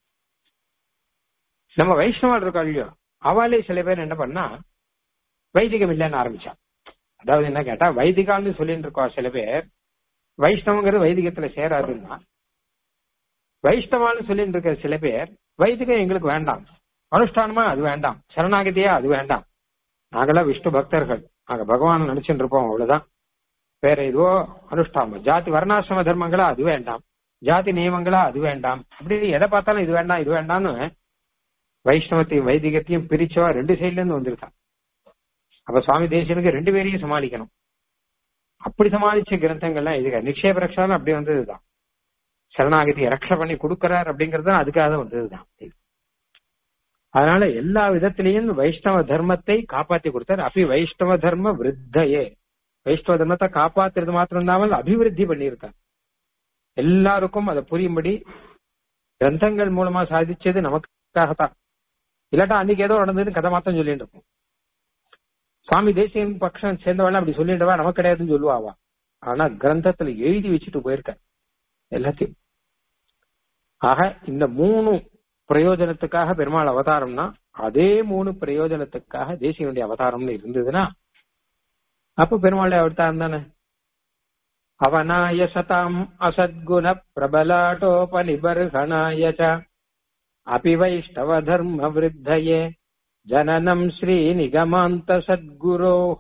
நம்ம வைஷ்ணவால் இருக்கா இல்லையோ அவளே சில பேர் என்ன பண்ணா வைதிகம் இல்லைன்னு ஆரம்பிச்சா அதாவது என்ன கேட்டா வைதிகால்னு சொல்லிட்டு இருக்கா சில பேர் வைஷ்ணவங்கிறது வைதிகத்துல சேராதுன்னா வைஷ்ணவான்னு சொல்லிட்டு இருக்க சில பேர் வைதிகம் எங்களுக்கு வேண்டாம் அனுஷ்டானமா அது வேண்டாம் சரணாகதியா அது வேண்டாம் நாங்கெல்லாம் விஷ்ணு பக்தர்கள் நாங்க பகவான் நினைச்சுட்டு இருப்போம் அவ்வளவுதான் வேற எதுவோ அனுஷ்டானம் ஜாதி வர்ணாசிரம தர்மங்களா அது வேண்டாம் ஜாதி நியமங்களா அது வேண்டாம் அப்படி எதை பார்த்தாலும் இது வேண்டாம் இது வேண்டாம்னு வைஷ்ணவத்தையும் வைதிகத்தையும் பிரிச்சவா ரெண்டு சைட்ல இருந்து வந்திருக்கான் அப்ப சுவாமி தேசியனுக்கு ரெண்டு பேரையும் சமாளிக்கணும் அப்படி சமாளிச்ச கிரந்தங்கள்லாம் இதுக்கு நிக்ஷேப ரக்ஷாலும் அப்படி வந்ததுதான் சரணாகதி ரக்ஷ பண்ணி கொடுக்கறார் அப்படிங்கறது அதுக்காக வந்ததுதான் அதனால எல்லா விதத்திலையும் வைஷ்ணவ தர்மத்தை காப்பாத்தி கொடுத்தார் அப்படி வைஷ்ணவ தர்ம விருத்தையே வைஷ்ணவ தர்மத்தை காப்பாத்துறது மாத்திரம் இல்லாமல் அபிவிருத்தி பண்ணியிருக்கார் எல்லாருக்கும் அதை புரியும்படி கிரந்தங்கள் மூலமா சாதிச்சது நமக்காகத்தான் இல்லாட்டா அன்னைக்கு ஏதோ நடந்ததுன்னு கதை மாத்தம் சொல்லிட்டு இருக்கும் சுவாமி தேசியன் பக்ஷம் சேர்ந்தவள் அப்படி சொல்லிட்டவா நமக்கு கிடையாதுன்னு சொல்லுவாவா ஆனா கிரந்தத்துல எழுதி வச்சுட்டு போயிருக்க எல்லாத்தையும் ஆக இந்த மூணு பிரயோஜனத்துக்காக பெருமாள் அவதாரம்னா அதே மூணு பிரயோஜனத்துக்காக தேசியனுடைய அவதாரம்னு இருந்ததுன்னா அப்ப பெருமாளுடைய அவதாரம் தானே அவனாய சதாம் அசத்குண பிரபலாட்டோபனிபர்ஹணாய ச अपि वैष्णवधर्मवृद्धये जननम् श्रीनिगमान्त सद्गुरोः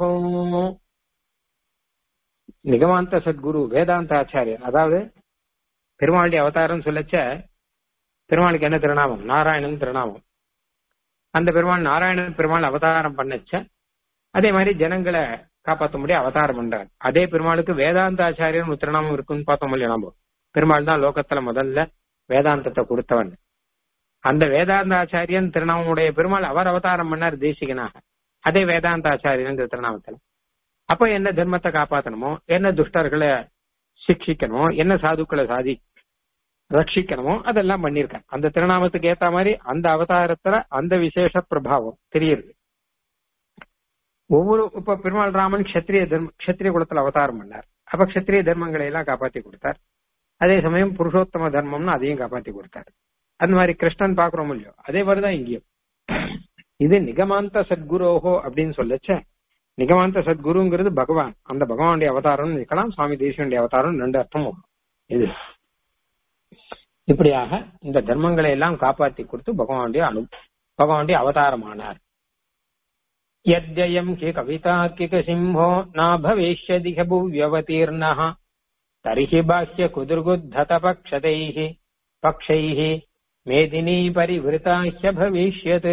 நிகமாந்த சத்குரு வேதாந்த ஆச்சாரியர் அதாவது பெருமாளுடைய அவதாரம் சொல்லச்ச பெருமாளுக்கு என்ன திருநாமம் நாராயணன் திருநாமம் அந்த பெருமாள் நாராயணன் பெருமாள் அவதாரம் பண்ணச்ச அதே மாதிரி ஜனங்களை காப்பாற்ற முடிய அவதாரம் பண்றார் அதே பெருமாளுக்கு வேதாந்த ஆச்சாரியன் திருநாமம் இருக்குன்னு பார்த்தோம் இல்லையா நம்ம பெருமாள் தான் லோகத்துல முதல்ல வேதாந்தத்தை கொடுத்தவன் அந்த வேதாந்த ஆச்சாரியன் திருநாமமுடைய பெருமாள் அவர் அவதாரம் பண்ணார் தேசிகனாக அதே வேதாந்த ஆச்சாரியன் திருநாமத்துல அப்ப என்ன தர்மத்தை காப்பாத்தணுமோ என்ன துஷ்டர்களை சிக்ஷிக்கணுமோ என்ன சாதுக்களை சாதி ரட்சிக்கணுமோ அதெல்லாம் பண்ணிருக்கேன் அந்த திருநாமத்துக்கு ஏத்த மாதிரி அந்த அவதாரத்துல அந்த விசேஷ பிரபாவம் தெரியுது ஒவ்வொரு இப்ப பெருமாள் ராமன் கஷத்திரிய தர்ம கஷத்திரிய குலத்துல அவதாரம் பண்ணார் அப்ப கஷத்திரிய தர்மங்களை எல்லாம் காப்பாத்தி கொடுத்தார் அதே சமயம் புருஷோத்தம தர்மம்னு அதையும் காப்பாத்தி கொடுத்தார் அந்த மாதிரி கிருஷ்ணன் பாக்குறோம் இல்லையோ அதே மாதிரிதான் இங்கேயும் இது நிகமாந்த சத்குரோஹோ அப்படின்னு சொல்லச்ச நிகமாந்த சத்குருங்கிறது பகவான் அந்த பகவானுடைய அவதாரம்னு இருக்கலாம் சுவாமி தேசியனுடைய அவதாரம் ரெண்டு அர்த்தம் வரும் இது இப்படியாக இந்த தர்மங்களை எல்லாம் காப்பாத்தி கொடுத்து பகவானுடைய அனு பகவானுடைய அவதாரமானார் யத்யம் ஹி கவிதார்க்கிக சிம்ஹோ நா பவிஷ்யதிக புவ்யவதீர்ணः தர்ஹி பாஹ்ய குதுர்குத்தத பக்ஷதைः பக்ஷைः மேதினி பரிவிருத்தாஹ்ய பவிஷ்யத்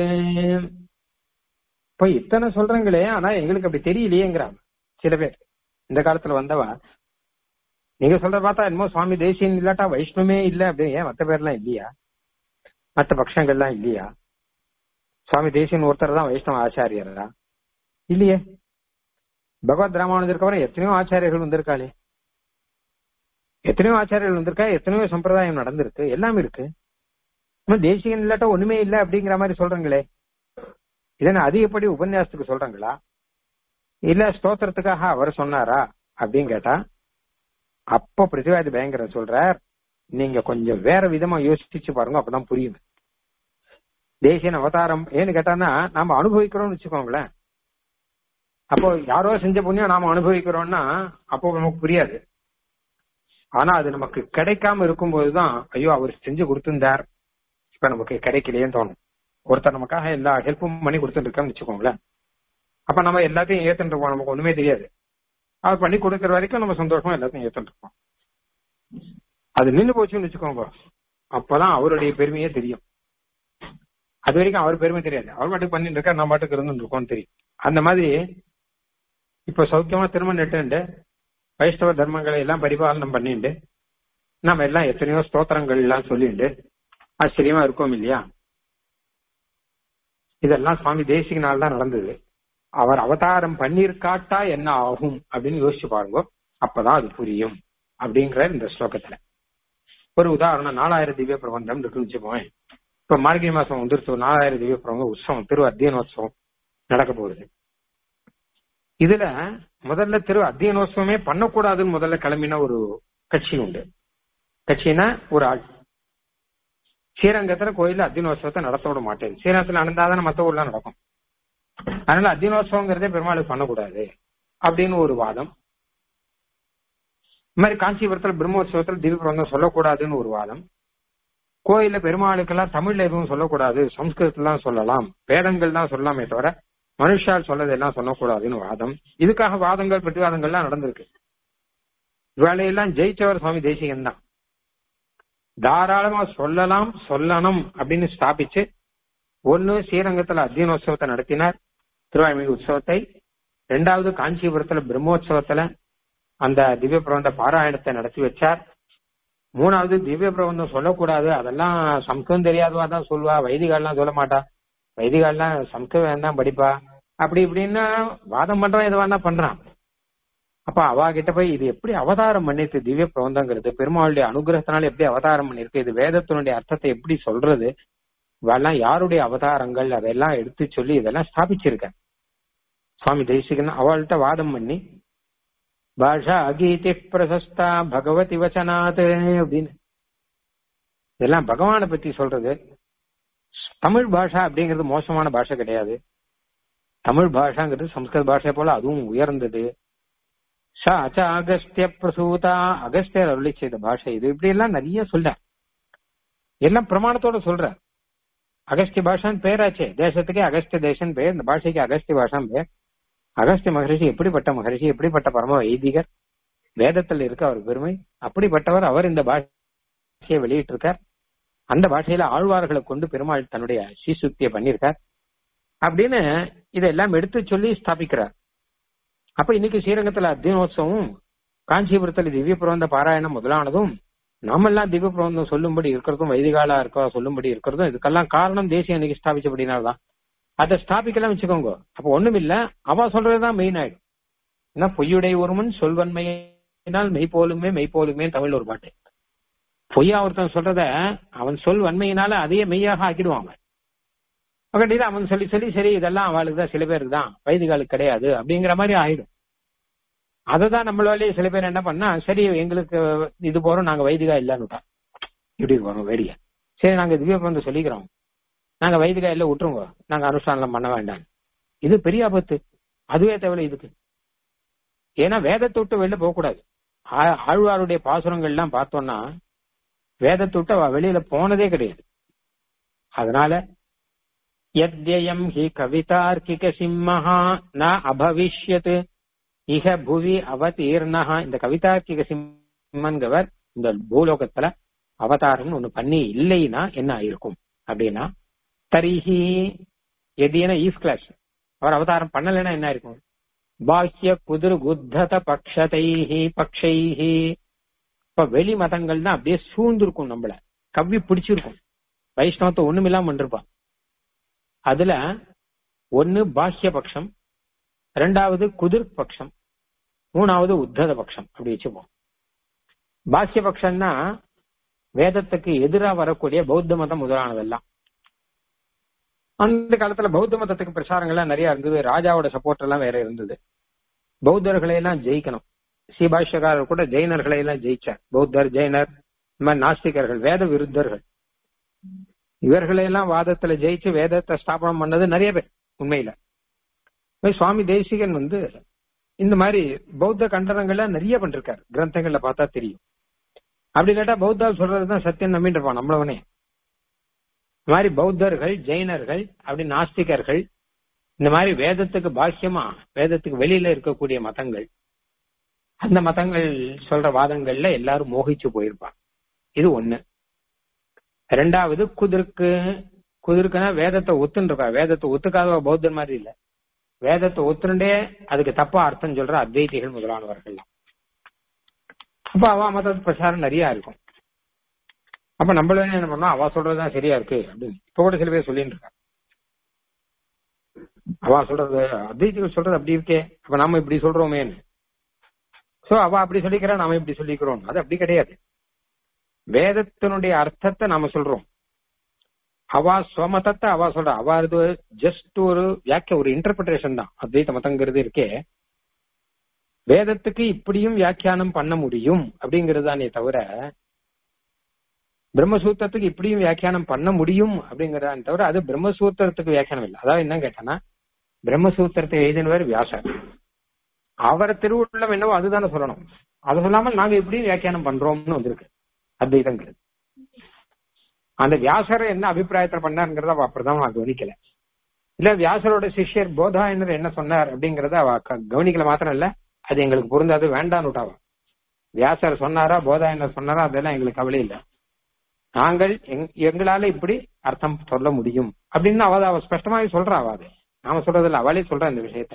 இப்ப இத்தனை சொல்றங்களே ஆனா எங்களுக்கு அப்படி தெரியலையேங்கிறாங்க சில பேர் இந்த காலத்துல வந்தவா நீங்க சொல்ற பார்த்தா என்னமோ சுவாமி தேசியன் இல்லாட்டா வைஷ்ணவமே இல்ல அப்படின்னு ஏன் மத்த பேர்லாம் இல்லையா மத்த பக்ஷங்கள்லாம் இல்லையா சுவாமி தேசியன் ஒருத்தர் தான் வைஷ்ணவ ஆச்சாரியரா இல்லையே பகவத் ராமானுஜருக்கு அப்புறம் எத்தனையோ ஆச்சாரியர்கள் வந்திருக்காளே எத்தனையோ ஆச்சாரியர்கள் வந்திருக்கா எத்தனையோ சம்பிரதாயம் நடந்திருக்கு எல்லாமே இருக்கு இன்னும் தேசியன் இல்லாட்டா ஒண்ணுமே இல்ல அப்படிங்கிற மாதிரி சொல்றீங்களே இதனை அதிகப்படி உபன்யாசத்துக்கு சொல்றாங்களா இல்ல ஸ்தோத்திரத்துக்காக அவர் சொன்னாரா அப்படின்னு கேட்டா அப்ப பிருத்திவாதி பயங்கர சொல்றார் நீங்க கொஞ்சம் வேற விதமா யோசிச்சு பாருங்க அப்பதான் புரியும் தேசியன் அவதாரம் ஏன்னு கேட்டான்னா நாம அனுபவிக்கிறோம்னு வச்சுக்கோங்களேன் அப்போ யாரோ செஞ்ச புண்ணியம் நாம அனுபவிக்கிறோம்னா அப்போ நமக்கு புரியாது ஆனா அது நமக்கு கிடைக்காம இருக்கும்போதுதான் ஐயோ அவர் செஞ்சு கொடுத்திருந்தார் இப்ப நமக்கு கிடைக்கலையேன்னு தோணும் ஒருத்தர் நமக்காக எல்லா ஹெல்ப்பும் பண்ணி கொடுத்துட்டு இருக்கோம்னு வச்சுக்கோங்களேன் அப்ப நம்ம எல்லாத்தையும் ஏத்துட்டு இருப்போம் நமக்கு ஒண்ணுமே தெரியாது அவர் பண்ணி கொடுக்கற வரைக்கும் நம்ம சந்தோஷமா எல்லாத்தையும் ஏத்துட்டு இருப்போம் அது நின்னு போச்சுன்னு வச்சுக்கோங்க அப்பதான் அவருடைய பெருமையே தெரியும் அது வரைக்கும் அவர் பெருமை தெரியாது அவர் பாட்டுக்கு பண்ணிட்டு இருக்கா நான் பாட்டுக்கு இருந்துட்டு இருக்கோம்னு தெரியும் அந்த மாதிரி இப்ப சௌக்கியமா திரும்ப நெட்டுண்டு வைஷ்ணவ தர்மங்களை எல்லாம் பரிபாலனம் பண்ணிண்டு நம்ம எல்லாம் எத்தனையோ ஸ்தோத்திரங்கள் எல்லாம் சொல்லிண்டு ஆச்சரியமா இருக்கோம் இல்லையா இதெல்லாம் சுவாமி தேசிகனால் தான் நடந்தது அவர் அவதாரம் பண்ணிருக்காட்டா என்ன ஆகும் அப்படின்னு யோசிச்சு பாருங்க அப்பதான் அது புரியும் அப்படிங்கிற இந்த ஸ்லோகத்துல ஒரு உதாரணம் நாலாயிரம் திவ்ய பிரபந்தம் இருக்குன்னு வச்சுக்கோங்க இப்ப மார்கழி மாசம் வந்துருச்சு நாலாயிரம் திவ்ய பிரபந்தம் உற்சவம் திரு அத்தியனோத்சவம் நடக்க போகுது இதுல முதல்ல திரு அத்தியனோத்சவமே பண்ணக்கூடாதுன்னு முதல்ல கிளம்பின ஒரு கட்சி உண்டு கட்சினா ஒரு ஆள் ஸ்ரீரங்கத்துல கோயில்ல அத்தியனோத்சவத்தை நடத்த விட மாட்டேன் ஸ்ரீரங்கத்துல நடந்தாதானே மத்த ஊர்ல நடக்கும் அதனால அத்தியனோத்சவங்கிறதே பெருமாளுக்கு பண்ணக்கூடாது அப்படின்னு ஒரு வாதம் இந்த மாதிரி காஞ்சிபுரத்துல பிரம்மோத்சவத்துல திவ்ய பிரபந்தம் சொல்லக்கூடாதுன்னு ஒரு வாதம் கோயில்ல பெருமாளுக்கெல்லாம் தமிழ்ல எதுவும் சொல்லக்கூடாது சம்ஸ்கிருதத்துல தான் சொல்லலாம் வேதங்கள் தான் சொல்லலாமே தவிர மனுஷால் சொல்லதெல்லாம் சொல்லக்கூடாதுன்னு வாதம் இதுக்காக வாதங்கள் பிரதிவாதங்கள்லாம் நடந்திருக்கு வேலையெல்லாம் ஜெயிச்சவர் சுவாமி தேசிகன் தான் தாராளமா சொல்லலாம் சொல்லணும் அப்படின்னு ஸ்தாபிச்சு ஒன்னு ஸ்ரீரங்கத்துல அத்தியனோத்சவத்தை நடத்தினார் திருவாய்மொழி உற்சவத்தை ரெண்டாவது காஞ்சிபுரத்துல பிரம்மோற்சவத்துல அந்த திவ்ய பிரபந்த பாராயணத்தை நடத்தி வச்சார் மூணாவது திவ்ய பிரபந்தம் சொல்லக்கூடாது அதெல்லாம் சம்ஸ்கிருதம் தெரியாதவா தான் சொல்லுவா வைதிகாலாம் சொல்ல மாட்டா வைதிகாலாம் சம்ஸ்கிருதம் தான் படிப்பா அப்படி இப்படின்னா வாதம் பண்றான் எதுவா தான் பண்றான் அப்ப அவா கிட்ட போய் இது எப்படி அவதாரம் பண்ணிருக்கு திவ்ய பிரபந்தங்கிறது பெருமாளுடைய அனுகிரகத்தினால எப்படி அவதாரம் பண்ணிருக்கு இது வேதத்தினுடைய அர்த்தத்தை எப்படி சொல்றது இதெல்லாம் யாருடைய அவதாரங்கள் அதெல்லாம் எடுத்து சொல்லி இதெல்லாம் ஸ்தாபிச்சிருக்க சுவாமி தேசிகன் அவள்கிட்ட வாதம் பண்ணி பாஷா அகீதி பிரசஸ்தா பகவதி வச்சனாத் அப்படின்னு இதெல்லாம் பகவானை பத்தி சொல்றது தமிழ் பாஷா அப்படிங்கிறது மோசமான பாஷை கிடையாது தமிழ் பாஷாங்கிறது சம்ஸ்கிருத பாஷை போல அதுவும் உயர்ந்தது ச அச்ச அகஸ்திய பிரசூதா அகஸ்தியர் அருளி செய்த பாஷை இது இப்படி எல்லாம் நிறைய சொல்ற எல்லாம் பிரமாணத்தோட சொல்ற அகஸ்திய பாஷான்னு பேராச்சே தேசத்துக்கே அகஸ்திய தேசம் பேர் இந்த பாஷைக்கு அகஸ்திய பாஷான்னு பேர் அகஸ்திய மகரிஷி எப்படிப்பட்ட மகரிஷி எப்படிப்பட்ட பரம வைதிகர் வேதத்தில் இருக்க அவர் பெருமை அப்படிப்பட்டவர் அவர் இந்த பாஷையை வெளியிட்டு இருக்கார் அந்த பாஷையில ஆழ்வார்களை கொண்டு பெருமாள் தன்னுடைய சீசுத்திய பண்ணியிருக்கார் அப்படின்னு இதெல்லாம் எடுத்து சொல்லி ஸ்தாபிக்கிறார் அப்ப இன்னைக்கு ஸ்ரீரங்கத்துல அத்தியனோத்சவம் காஞ்சிபுரத்துல திவ்ய பிரபந்த பாராயணம் முதலானதும் நாமெல்லாம் திவ்ய பிரபந்தம் சொல்லும்படி இருக்கிறதும் வைதிகாலா இருக்க சொல்லும்படி இருக்கிறதும் இதுக்கெல்லாம் காரணம் தேசியம் இன்னைக்கு ஸ்தாபிச்சபடினால்தான் அதை ஸ்தாபிக்கலாம் வச்சுக்கோங்க அப்ப ஒண்ணும் இல்ல அவ சொல்றதுதான் மெயின் ஆயிடும் ஏன்னா பொய்யுடைய ஒருவன் சொல்வன்மையினால் மெய்ப்போலுமே மெய்ப்போலுமே தமிழ் ஒரு பாட்டு பொய்யா ஒருத்தன் சொல்றத அவன் சொல் வன்மையினால அதையே மெய்யாக ஆக்கிடுவாங்க கண்டிப்பா அவன் சொல்லி சொல்லி சரி இதெல்லாம் அவளுக்கு தான் சில பேருக்கு தான் வைதிகாலுக்கு கிடையாது அப்படிங்கிற மாதிரி ஆயிடும் அததான் நம்மளாலேயே சில பேர் என்ன பண்ணா சரி எங்களுக்கு இது போறோம் நாங்க வைதிகா இல்லன்னு இப்படி போறோம் வேடிய சரி நாங்க திவ்ய வந்து சொல்லிக்கிறோம் நாங்க வைதிகா இல்ல விட்டுருங்க நாங்க அனுஷ்டானம் பண்ண வேண்டாம் இது பெரிய ஆபத்து அதுவே தேவையில்ல இதுக்கு ஏன்னா வேதத்தை விட்டு வெளில போகக்கூடாது ஆழ்வாருடைய பாசுரங்கள் எல்லாம் பார்த்தோம்னா வேதத்தை விட்டு அவ வெளியில போனதே கிடையாது அதனால யத்யம் ஹி கவிதார்க்கிக சிம்மஹா ந அபவிஷ்யத் இஹ புவி அவதீர்ணஹா இந்த கவிதார்க்கிக சிம்மன்கவர் இந்த பூலோகத்துல அவதாரம் ஒண்ணு பண்ணி இல்லைன்னா என்ன ஆயிருக்கும் அப்படின்னா தரிஹி எதின ஈஸ் கிளாஸ் அவர் அவதாரம் பண்ணலைன்னா என்ன இருக்கும் பாஹ்ய குதிர் குத்தத பக்ஷதைஹி பக்ஷைஹி இப்ப வெளி மதங்கள் தான் அப்படியே சூழ்ந்திருக்கும் நம்மள கவ்வி பிடிச்சிருக்கும் வைஷ்ணவத்தை ஒண்ணுமில்லாம பண்ணிருப்பான் அதுல ஒன்னு பாஹ்ய பட்சம் ரெண்டாவது குதிர் பட்சம் மூணாவது உத்தத பட்சம் அப்படி வச்சுப்போம் பாஹ்ய பட்சம்னா வேதத்துக்கு எதிராக வரக்கூடிய பௌத்த மதம் முதலானதெல்லாம் அந்த காலத்துல பௌத்த மதத்துக்கு பிரச்சாரங்கள்லாம் நிறைய இருந்தது ராஜாவோட சப்போர்ட் எல்லாம் வேற இருந்தது பௌத்தர்களை எல்லாம் ஜெயிக்கணும் ஸ்ரீபாஷ்யக்காரர் கூட ஜெயினர்களை எல்லாம் ஜெயிச்சார் பௌத்தர் ஜெயினர் இந்த மாதிரி நாஸ்திகர்கள் வேத விருத்தர்கள் இவர்களை எல்லாம் வாதத்துல ஜெயிச்சு வேதத்தை ஸ்தாபனம் பண்ணது நிறைய பேர் உண்மையில சுவாமி தேசிகன் வந்து இந்த மாதிரி பௌத்த கண்டனங்கள்ல நிறைய பண்ணிருக்காரு கிரந்தங்கள்ல பார்த்தா தெரியும் அப்படி இல்லாட்டா பௌத்தா சொல்றதுதான் சத்தியம் நம்பிட்டு இருப்பான் நம்மளவனே இந்த மாதிரி பௌத்தர்கள் ஜெயினர்கள் அப்படி நாஸ்திகர்கள் இந்த மாதிரி வேதத்துக்கு பாக்கியமா வேதத்துக்கு வெளியில இருக்கக்கூடிய மதங்கள் அந்த மதங்கள் சொல்ற வாதங்கள்ல எல்லாரும் மோகிச்சு போயிருப்பாங்க இது ஒண்ணு ரெண்டாவது குதிருக்கு குதிருக்குன்னா வேதத்தை ஒத்துன்னு வேதத்தை ஒத்துக்காத பௌத்தர் மாதிரி இல்ல வேதத்தை ஒத்துண்டே அதுக்கு தப்பா அர்த்தம் சொல்ற அத்வைதிகள் முதலானவர்கள் அப்ப அவ மத பிரச்சாரம் நிறைய இருக்கும் அப்ப நம்மள என்ன பண்ணோம் அவ சொல்றதுதான் சரியா இருக்கு அப்படின்னு இப்ப கூட சில பேர் சொல்லிட்டு இருக்காங்க அவ சொல்றது அத்வைதிகள் சொல்றது அப்படி இருக்கே அப்ப நாம இப்படி சொல்றோமேன்னு சோ அவ அப்படி சொல்லிக்கிறா நாம இப்படி சொல்லிக்கிறோம் அது அப்படி கிடையாது வேதத்தினுடைய அர்த்தத்தை நாம சொல்றோம் அவா ஸ்வமதத்தை அவா சொல்ற அவா இது ஜஸ்ட் ஒரு வியாக்கிய ஒரு இன்டர்பிரேஷன் தான் அத்வைத மதங்கிறது இருக்கே வேதத்துக்கு இப்படியும் வியாக்கியானம் பண்ண முடியும் அப்படிங்கிறது தானே தவிர பிரம்மசூத்திரத்துக்கு இப்படியும் வியாக்கியானம் பண்ண முடியும் அப்படிங்கறதானே தவிர அது பிரம்மசூத்திரத்துக்கு வியாக்கியானம் இல்லை அதாவது என்ன கேட்டனா பிரம்மசூத்திரத்தை எழுதினவர் வியாசர் அவர் திருவுள்ளம் என்னவோ அதுதானே சொல்லணும் அது சொல்லாமல் நாங்க இப்படியும் வியாக்கியானம் பண்றோம்னு வந்திருக்கு அத்வைதங்கிறது அந்த வியாசர் என்ன அபிப்பிராயத்தில் பண்ணாருங்கிறத அவ அப்படிதான் அவ கவனிக்கல இல்ல வியாசரோட சிஷ்யர் போதாயனர் என்ன சொன்னார் அப்படிங்கறத அவ க- கவனிக்கல மாத்திரம் இல்ல அது எங்களுக்கு பொருந்தாது வேண்டான்னு விட்டாவா வியாசர் சொன்னாரா போதாயனர் சொன்னாரா அதெல்லாம் எங்களுக்கு கவலை இல்ல நாங்கள் எங்- எங்களால இப்படி அர்த்தம் சொல்ல முடியும் அப்படின்னு அவ அவ ஸ்பஷ்டமாவே சொல்றா அவ அது நாம சொல்றது இல்ல அவளே சொல்றா இந்த விஷயத்த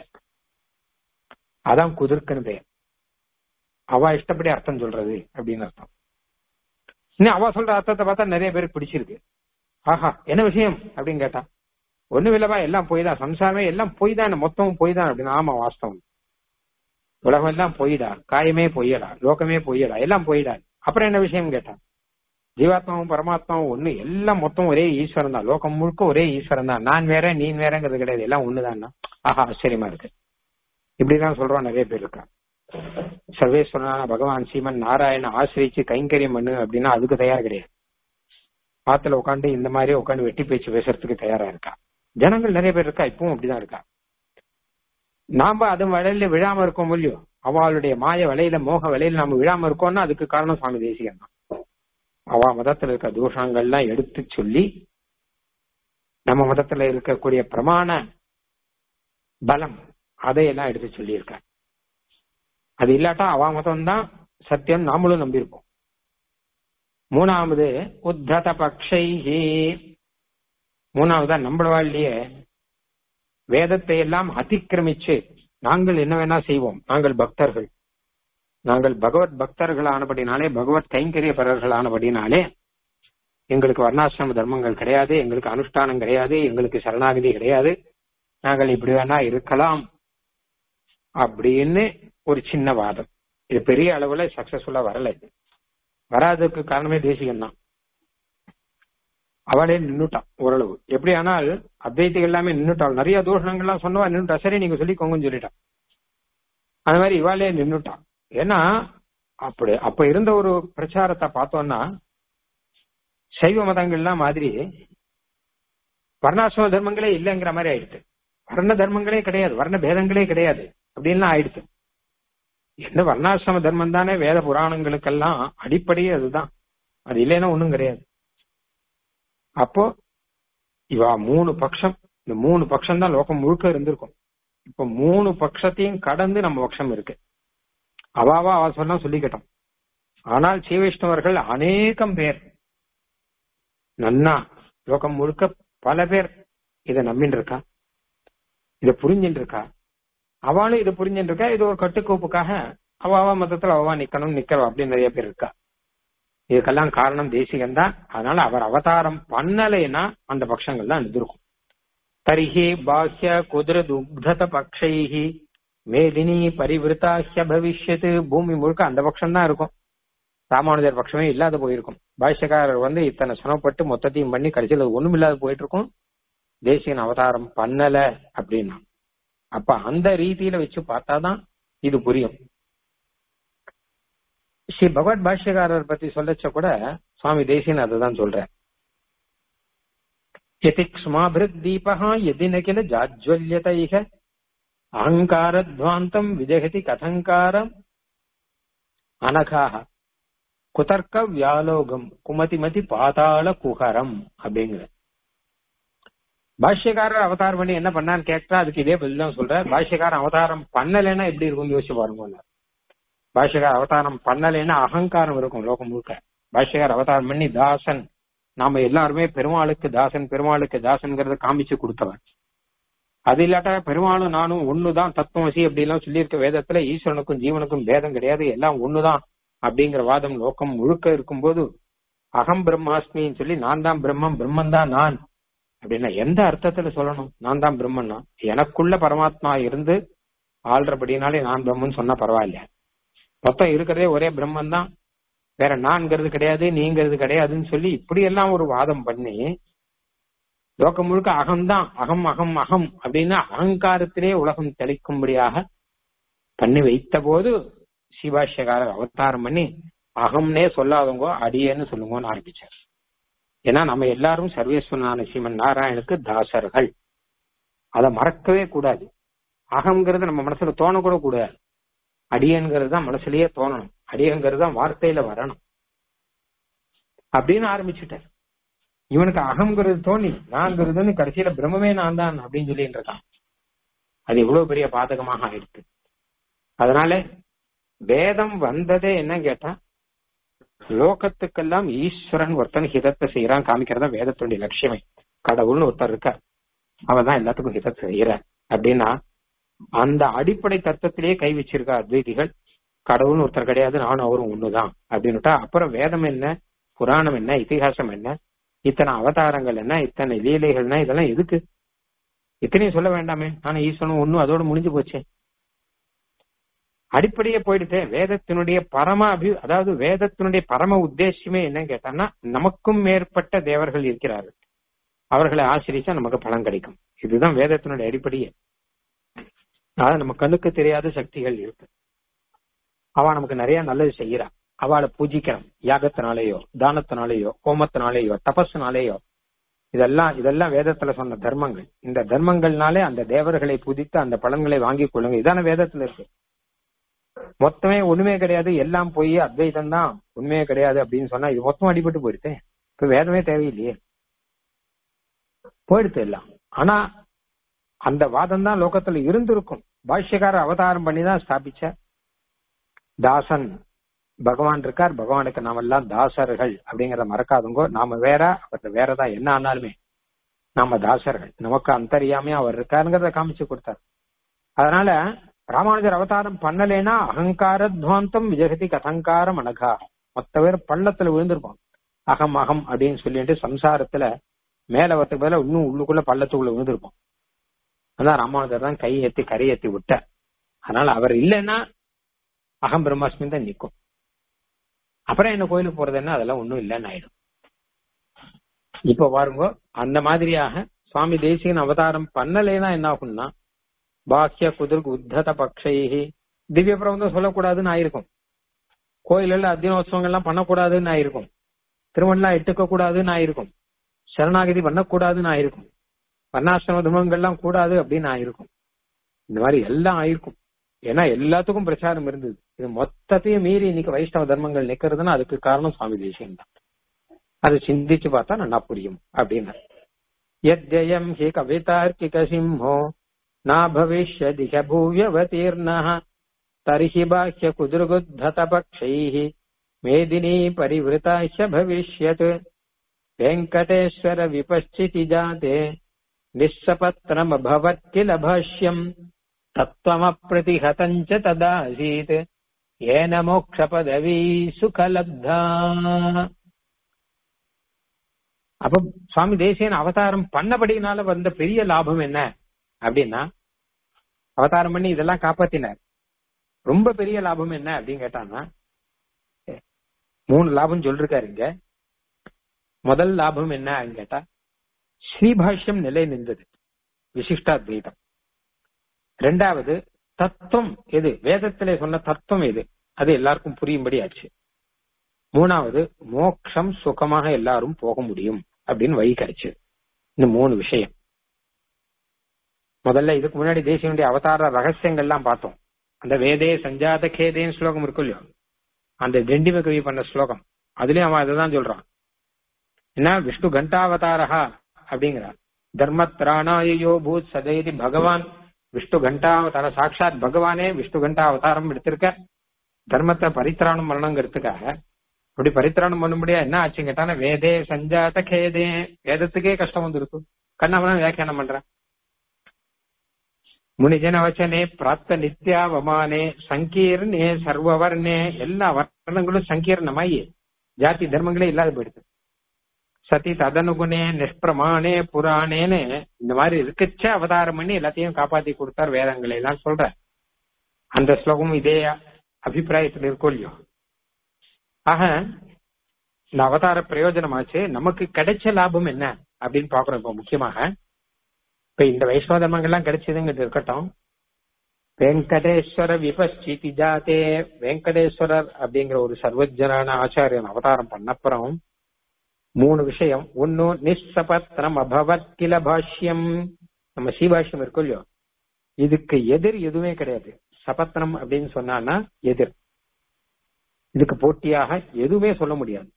அதான் குதிர்க்குன்னு பெயர் அவ இஷ்டப்படி அர்த்தம் சொல்றது அப்படின்னு அர்த்தம் இன்னும் அவ சொல்ற அர்த்தத்தை பார்த்தா நிறைய பேருக்கு பிடிச்சிருக்கு ஆஹா என்ன விஷயம் அப்படின்னு கேட்டா ஒண்ணும் இல்லப்பா எல்லாம் போய் தான் சம்சாரமே எல்லாம் போய் தான் மொத்தமும் போய் தான் அப்படின்னு ஆமா வாஸ்தவம் உலகம் எல்லாம் போயிடா காயமே பொய்யடா லோகமே பொய்யடா எல்லாம் போயிடா அப்புறம் என்ன விஷயம் கேட்டா ஜீவாத்மாவும் பரமாத்மாவும் ஒண்ணு எல்லாம் மொத்தம் ஒரே ஈஸ்வரன் தான் லோகம் முழுக்க ஒரே ஈஸ்வரன் தான் நான் வேற நீ வேறங்கிறது கிடையாது எல்லாம் ஒண்ணுதான் ஆஹா ஆச்சரியமா இருக்கு இப்படிதான் சொல்றோம் நிறைய பேர் இருக்கா சர்வேஸ்வரனான பகவான் சீமன் நாராயண ஆசிரிச்சு கைங்கரியம் பண்ணு அப்படின்னா அதுக்கு தயார் கிடையாது ஆத்துல உட்காந்து இந்த மாதிரி உட்காந்து வெட்டி பேச்சு பேசுறதுக்கு தயாரா இருக்கா ஜனங்கள் நிறைய பேர் இருக்கா இப்பவும் அப்படிதான் இருக்கா நாம அது வலையில விழாம இருக்கோம் இல்லையோ அவளுடைய மாய வலையில மோக வலையில நாம விழாம இருக்கோம்னா அதுக்கு காரணம் சுவாமி தேசிகன் தான் அவ மதத்துல இருக்க தோஷங்கள்லாம் எடுத்து சொல்லி நம்ம மதத்துல இருக்கக்கூடிய பிரமாண பலம் அதையெல்லாம் எடுத்து சொல்லியிருக்க அது இல்லாட்டா அவ மதம் தான் சத்தியம் நாமளும் நம்பியிருப்போம் மூணாவது உத்தத பக்ஷைஹி மூணாவதா நம்மள வாழ்லையே வேதத்தை எல்லாம் அதிக்கிரமிச்சு நாங்கள் என்ன வேணா செய்வோம் நாங்கள் பக்தர்கள் நாங்கள் பகவத் பக்தர்கள் ஆனபடினாலே பகவத் கைங்கரிய பரர்கள் ஆனபடினாலே எங்களுக்கு வர்ணாசிரம தர்மங்கள் கிடையாது எங்களுக்கு அனுஷ்டானம் கிடையாது எங்களுக்கு சரணாகதி கிடையாது நாங்கள் இப்படி வேணா இருக்கலாம் அப்படின்னு ஒரு சின்ன வாதம் இது பெரிய அளவுல சக்சஸ்ஃபுல்லா வரல இது வராததுக்கு காரணமே தேசிகன் தான் அவளே நின்னுட்டான் ஓரளவு எப்படி ஆனால் அத்வைத்திகள் எல்லாமே நின்னுட்டாள் நிறைய தோஷங்கள்லாம் சொன்னவா நின்னுட்டா சரி நீங்க சொல்லிக்கோங்கன்னு சொல்லிட்டான் அந்த மாதிரி இவாளே நின்னுட்டான் ஏன்னா அப்படி அப்ப இருந்த ஒரு பிரச்சாரத்தை பார்த்தோம்னா சைவ மதங்கள்லாம் மாதிரி வர்ணாசிரம தர்மங்களே இல்லைங்கிற மாதிரி ஆயிடுச்சு வர்ண தர்மங்களே கிடையாது வர்ண பேதங்களே கிடையாது அப்படின்லாம் ஆயிடுச்சு என்ன வர்ணாசிரம தர்மம் தானே வேத புராணங்களுக்கெல்லாம் அடிப்படையே அதுதான் அது இல்லைன்னா ஒண்ணும் கிடையாது அப்போ இவா மூணு பட்சம் இந்த மூணு பட்சம் தான் லோகம் முழுக்க இருந்திருக்கும் இப்ப மூணு பட்சத்தையும் கடந்து நம்ம பட்சம் இருக்கு அவாவா அவ சொன்னா சொல்லிக்கிட்டோம் ஆனால் சீவைஷ்ணவர்கள் அநேகம் பேர் நன்னா லோகம் முழுக்க பல பேர் இதை நம்பின்னு இருக்கா இதை புரிஞ்சுட்டு இருக்கா அவளும் இதை புரிஞ்சுட்டு இருக்கா இது ஒரு கட்டுக்கோப்புக்காக அவாவா மதத்துல அவவா நிக்கணும் நிக்கிறவா அப்படின்னு நிறைய பேர் இருக்கா இதுக்கெல்லாம் காரணம் தேசிகன் தான் அதனால அவர் அவதாரம் பண்ணலைன்னா அந்த பட்சங்கள் தான் இருந்திருக்கும் தரிஹி பாஹ்ய குதிர துக்தத பக்ஷைஹி மேதினி பரிவிருத்தாஹ்ய பவிஷ்யத்து பூமி முழுக்க அந்த பட்சம் தான் இருக்கும் ராமானுஜர் பட்சமே இல்லாத போயிருக்கும் பாஷ்யக்காரர் வந்து இத்தனை சிரமப்பட்டு மொத்தத்தையும் பண்ணி கடைசியில் ஒண்ணும் இல்லாத போயிட்டு இருக்கும் தேசியன் அவதாரம் பண்ணல அப்படின்னா அப்ப அந்த ரீதியில வச்சு பார்த்தாதான் இது புரியும் ஸ்ரீ பகவத் பாஷ்யக்காரர் பத்தி சொல்லச்ச கூட சுவாமி தேசியன் அதுதான் சொல்ற யதிக்ஷ்மாபிருத் தீபகா எதின கில ஜாஜ்வல்யத இக அகங்காரத்வாந்தம் விஜகதி கதங்காரம் அனகாக குதர்க்க வியாலோகம் குமதிமதி பாதாள குஹரம் அப்படிங்கிற பாஷ்யக்காரர் அவதாரம் பண்ணி என்ன பண்ணான்னு கேட்டா அதுக்கு இதே பதில் தான் சொல்ற பாஷ்யக்காரன் அவதாரம் பண்ணலைன்னா எப்படி இருக்கும் யோசிச்சு பாருங்க பாஷ்யக்கார அவதாரம் பண்ணலைன்னா அகங்காரம் இருக்கும் லோகம் முழுக்க பாஷ்யக்கார அவதாரம் பண்ணி தாசன் நாம எல்லாருமே பெருமாளுக்கு தாசன் பெருமாளுக்கு தாசன்கிறத காமிச்சு கொடுத்தவன் அது இல்லாட்டா பெருமாளும் நானும் ஒண்ணுதான் தத்துவசி அப்படி எல்லாம் சொல்லியிருக்க வேதத்துல ஈஸ்வரனுக்கும் ஜீவனுக்கும் பேதம் கிடையாது எல்லாம் ஒண்ணுதான் அப்படிங்கிற வாதம் லோகம் முழுக்க இருக்கும்போது அகம் பிரம்மாஸ்மின்னு சொல்லி நான் தான் பிரம்மம் பிரம்மன் தான் நான் அப்படின்னா எந்த அர்த்தத்துல சொல்லணும் நான் தான் பிரம்மன்னா எனக்குள்ள பரமாத்மா இருந்து ஆள்றபடினாலே நான் பிரம்மன் சொன்னா பரவாயில்ல மொத்தம் இருக்கிறதே ஒரே பிரம்மன் தான் வேற நான்கிறது கிடையாது நீங்கிறது கிடையாதுன்னு சொல்லி இப்படி எல்லாம் ஒரு வாதம் பண்ணி லோகம் முழுக்க அகம்தான் அகம் அகம் அகம் அப்படின்னு அகங்காரத்திலே உலகம் தெளிக்கும்படியாக பண்ணி வைத்த போது சிவாஷ்யகாரர் அவதாரம் பண்ணி அகம்னே சொல்லாதவங்க அடியேன்னு சொல்லுங்கன்னு ஆரம்பிச்சார் ஏன்னா நம்ம எல்லாரும் சர்வேஸ்வரனான ஸ்ரீமன் நாராயணுக்கு தாசர்கள் அதை மறக்கவே கூடாது அகங்கிறது நம்ம மனசுல தோணக்கூட கூடாது அடியன்கிறது தான் மனசுலயே தோணணும் அடியங்கிறது தான் வார்த்தையில வரணும் அப்படின்னு ஆரம்பிச்சுட்டார் இவனுக்கு அகங்கிறது தோணி நான்கிறதுன்னு கடைசியில பிரம்மமே நான் தான் அப்படின்னு சொல்லிட்டு இருக்கான் அது எவ்வளவு பெரிய பாதகமாக ஆயிடுச்சு அதனால வேதம் வந்ததே என்ன கேட்டா லோகத்துக்கெல்லாம் ஈஸ்வரன் ஒருத்தன் ஹிதத்தை செய்யறான் காமிக்கிறதா வேதத்துடைய லட்சியமே கடவுள்னு ஒருத்தர் இருக்கார் அவன் தான் எல்லாத்துக்கும் ஹிதத்தை செய்யறார் அப்படின்னா அந்த அடிப்படை தத்துவத்திலேயே கை வச்சிருக்க அத்வைதிகள் கடவுள்னு ஒருத்தர் கிடையாது நானும் அவரும் ஒண்ணுதான் அப்படின்னுட்டா அப்புறம் வேதம் என்ன புராணம் என்ன இதிகாசம் என்ன இத்தனை அவதாரங்கள் என்ன இத்தனை லீலைகள்னா இதெல்லாம் எதுக்கு இத்தனையும் சொல்ல வேண்டாமே ஆனா ஈஸ்வரன் ஒண்ணும் அதோட முடிஞ்சு போச்சே அடிப்படையே போயிடுதே வேதத்தினுடைய பரம அபி அதாவது வேதத்தினுடைய பரம உத்தேசமே என்னன்னு கேட்டான்னா நமக்கும் மேற்பட்ட தேவர்கள் இருக்கிறார்கள் அவர்களை ஆசிரிச்சா நமக்கு பலன் கிடைக்கும் இதுதான் வேதத்தினுடைய அடிப்படையே அதாவது நம்ம கண்ணுக்கு தெரியாத சக்திகள் இருக்கு அவ நமக்கு நிறைய நல்லது செய்யறா அவளை பூஜிக்கிறோம் யாகத்தினாலேயோ தானத்தினாலேயோ ஹோமத்தினாலேயோ தபஸ்னாலேயோ இதெல்லாம் இதெல்லாம் வேதத்துல சொன்ன தர்மங்கள் இந்த தர்மங்கள்னாலே அந்த தேவர்களை பூஜித்து அந்த பலன்களை வாங்கி கொள்ளுங்க இதான வேதத்துல இருக்கு மொத்தமே ஒண்ணுமே கிடையாது எல்லாம் போய் அத்வைதம் தான் உண்மையே கிடையாது அப்படின்னு சொன்னா இது மொத்தம் அடிபட்டு போயிடுது இப்ப வேதமே தேவையில்லையே போயிடுது எல்லாம் ஆனா அந்த வாதம் தான் லோகத்துல இருந்திருக்கும் பாஷ்யக்கார அவதாரம் பண்ணி தான் ஸ்தாபிச்ச தாசன் பகவான் இருக்கார் பகவானுக்கு நாம எல்லாம் தாசர்கள் அப்படிங்கறத மறக்காதுங்கோ நாம வேற அவர் வேறதான் என்ன ஆனாலுமே நாம தாசர்கள் நமக்கு அந்தரியாமையா அவர் இருக்காருங்கிறத காமிச்சு கொடுத்தார் அதனால ராமானுஜர் அவதாரம் பண்ணலைன்னா அகங்கார துவாந்தம் விஜகதி கதங்காரம் அனகா மொத்த பேர் பள்ளத்துல விழுந்திருப்பான் அகம் அகம் அப்படின்னு சொல்லிட்டு சம்சாரத்துல மேல வரத்துக்கு மேல இன்னும் உள்ளுக்குள்ள பள்ளத்துக்குள்ள விழுந்திருப்பான் அதான் ராமானுஜர் தான் கை ஏத்தி கரை ஏத்தி விட்டார் அதனால அவர் இல்லைன்னா அகம் பிரம்மாஸ்மி தான் நிற்கும் அப்புறம் என்ன கோயிலுக்கு போறது என்ன அதெல்லாம் ஒண்ணும் இல்லைன்னு ஆயிடும் இப்ப பாருங்க அந்த மாதிரியாக சுவாமி தேசிகன் அவதாரம் பண்ணலைன்னா என்ன ஆகும்னா பாக்கிய குதிர்கு உத்தத பக்ஷைஹி திவ்ய பிரபந்தம் சொல்லக்கூடாதுன்னு ஆயிருக்கும் கோயிலில் அத்தியனோத்சவங்கள்லாம் பண்ணக்கூடாதுன்னு ஆயிருக்கும் திருமணம்லாம் எட்டுக்க கூடாதுன்னு ஆயிருக்கும் சரணாகதி பண்ணக்கூடாதுன்னு ஆயிருக்கும் வர்ணாசிரம தர்மங்கள்லாம் கூடாது அப்படின்னு ஆயிருக்கும் இந்த மாதிரி எல்லாம் ஆயிருக்கும் ஏன்னா எல்லாத்துக்கும் பிரச்சாரம் இருந்தது இது மொத்தத்தையும் மீறி இன்னைக்கு வைஷ்ணவ தர்மங்கள் நிக்கிறதுன்னா அதுக்கு காரணம் சுவாமி தேசியம் தான் அதை சிந்திச்சு பார்த்தா நல்லா புரியும் அப்படின்னு யத்யம் ஹி கவிதார்க்கிக சிம்ஹோ நா பவிஷ்யதி பூயவதீர்ணः தர்ஹி பாஹ்ய குதிர்குத்தத பக்ஷைः மேதினி பரிவృతాஹ்ய பவிஷ்யத் வெங்கடேஸ்வர விபश्चिति जाते निःसपत्रमभवत् किल भाष्यम् तत्त्वमप्रतिहतम् च तदासीत् येन मोक्षपदवी सुखलब्धा அப்ப சுவாமி தேசியன் அவதாரம் பண்ணபடினால வந்த பெரிய லாபம் என்ன அப்படின்னா அவதாரம் பண்ணி இதெல்லாம் காப்பாத்தினார் ரொம்ப பெரிய லாபம் என்ன அப்படின்னு கேட்டான்னா மூணு லாபம் சொல்லிருக்காரு இங்க முதல் லாபம் என்ன அப்படின்னு கேட்டா ஸ்ரீபாஷ்யம் நிலை நின்றது விசிஷ்டாத்வைதம் ரெண்டாவது தத்துவம் எது வேதத்திலே சொன்ன தத்துவம் எது அது எல்லாருக்கும் புரியும்படி ஆச்சு மூணாவது மோக்ஷம் சுகமாக எல்லாரும் போக முடியும் அப்படின்னு வழி கிடைச்சு இந்த மூணு விஷயம் முதல்ல இதுக்கு முன்னாடி தேசியனுடைய அவதார ரகசியங்கள்லாம் பார்த்தோம் அந்த வேதே சஞ்சாத கேதேன்னு ஸ்லோகம் இருக்கும் இல்லையோ அந்த திண்டிம கவி பண்ண ஸ்லோகம் அதுலயும் அவன் அதுதான் சொல்றான் என்ன விஷ்ணு கண்டாவதாரஹா அப்படிங்கிறார் தர்மத்ராணாயோ பூத் சதைதி பகவான் விஷ்ணு கண்டாவதார சாட்சாத் பகவானே விஷ்ணு கண்டா அவதாரம் எடுத்திருக்க தர்மத்தை பரித்திராணம் பண்ணணுங்கிறதுக்காக அப்படி பரித்திராணம் பண்ணும்படியா என்ன ஆச்சுன்னு கேட்டானா வேதே சஞ்சாத கேதே வேதத்துக்கே கஷ்டம் வந்துருக்கு கண்ணவன வியாக்கியானம் பண்றேன் முனிஜன வச்சனே பிராப்த நித்யாவமானே சங்கீர்ணே சர்வவர்ணே எல்லா வர்ணங்களும் சங்கீர்ணமாயி ஜாதி தர்மங்களே இல்லாத போயிடுது சதி ததனுகுணே நிஷ்பிரமானே புராணேன்னு இந்த மாதிரி இருக்கச்ச அவதாரம் பண்ணி எல்லாத்தையும் காப்பாத்தி கொடுத்தார் வேதங்களை எல்லாம் சொல்ற அந்த ஸ்லோகம் இதே அபிப்பிராயத்தில் இருக்கும் இல்லையோ ஆக இந்த அவதார பிரயோஜனமாச்சு நமக்கு கிடைச்ச லாபம் என்ன அப்படின்னு பாக்குறோம் இப்ப முக்கியமாக இப்ப இந்த வைஷ்ணவ தர்மங்கள்லாம் கிடைச்சதுங்கிறது இருக்கட்டும் வெங்கடேஸ்வர விபஸ்சிதி ஜாதே வெங்கடேஸ்வரர் அப்படிங்கிற ஒரு சர்வஜனான ஆச்சாரியன் அவதாரம் பண்ணப்புறம் மூணு விஷயம் ஒன்னு நிஸ்ஸபத்திரம் அபவத் கில பாஷ்யம் நம்ம சீபாஷ்யம் இருக்கும் இல்லையோ இதுக்கு எதிர் எதுவுமே கிடையாது சபத்திரம் அப்படின்னு சொன்னான்னா எதிர் இதுக்கு போட்டியாக எதுவுமே சொல்ல முடியாது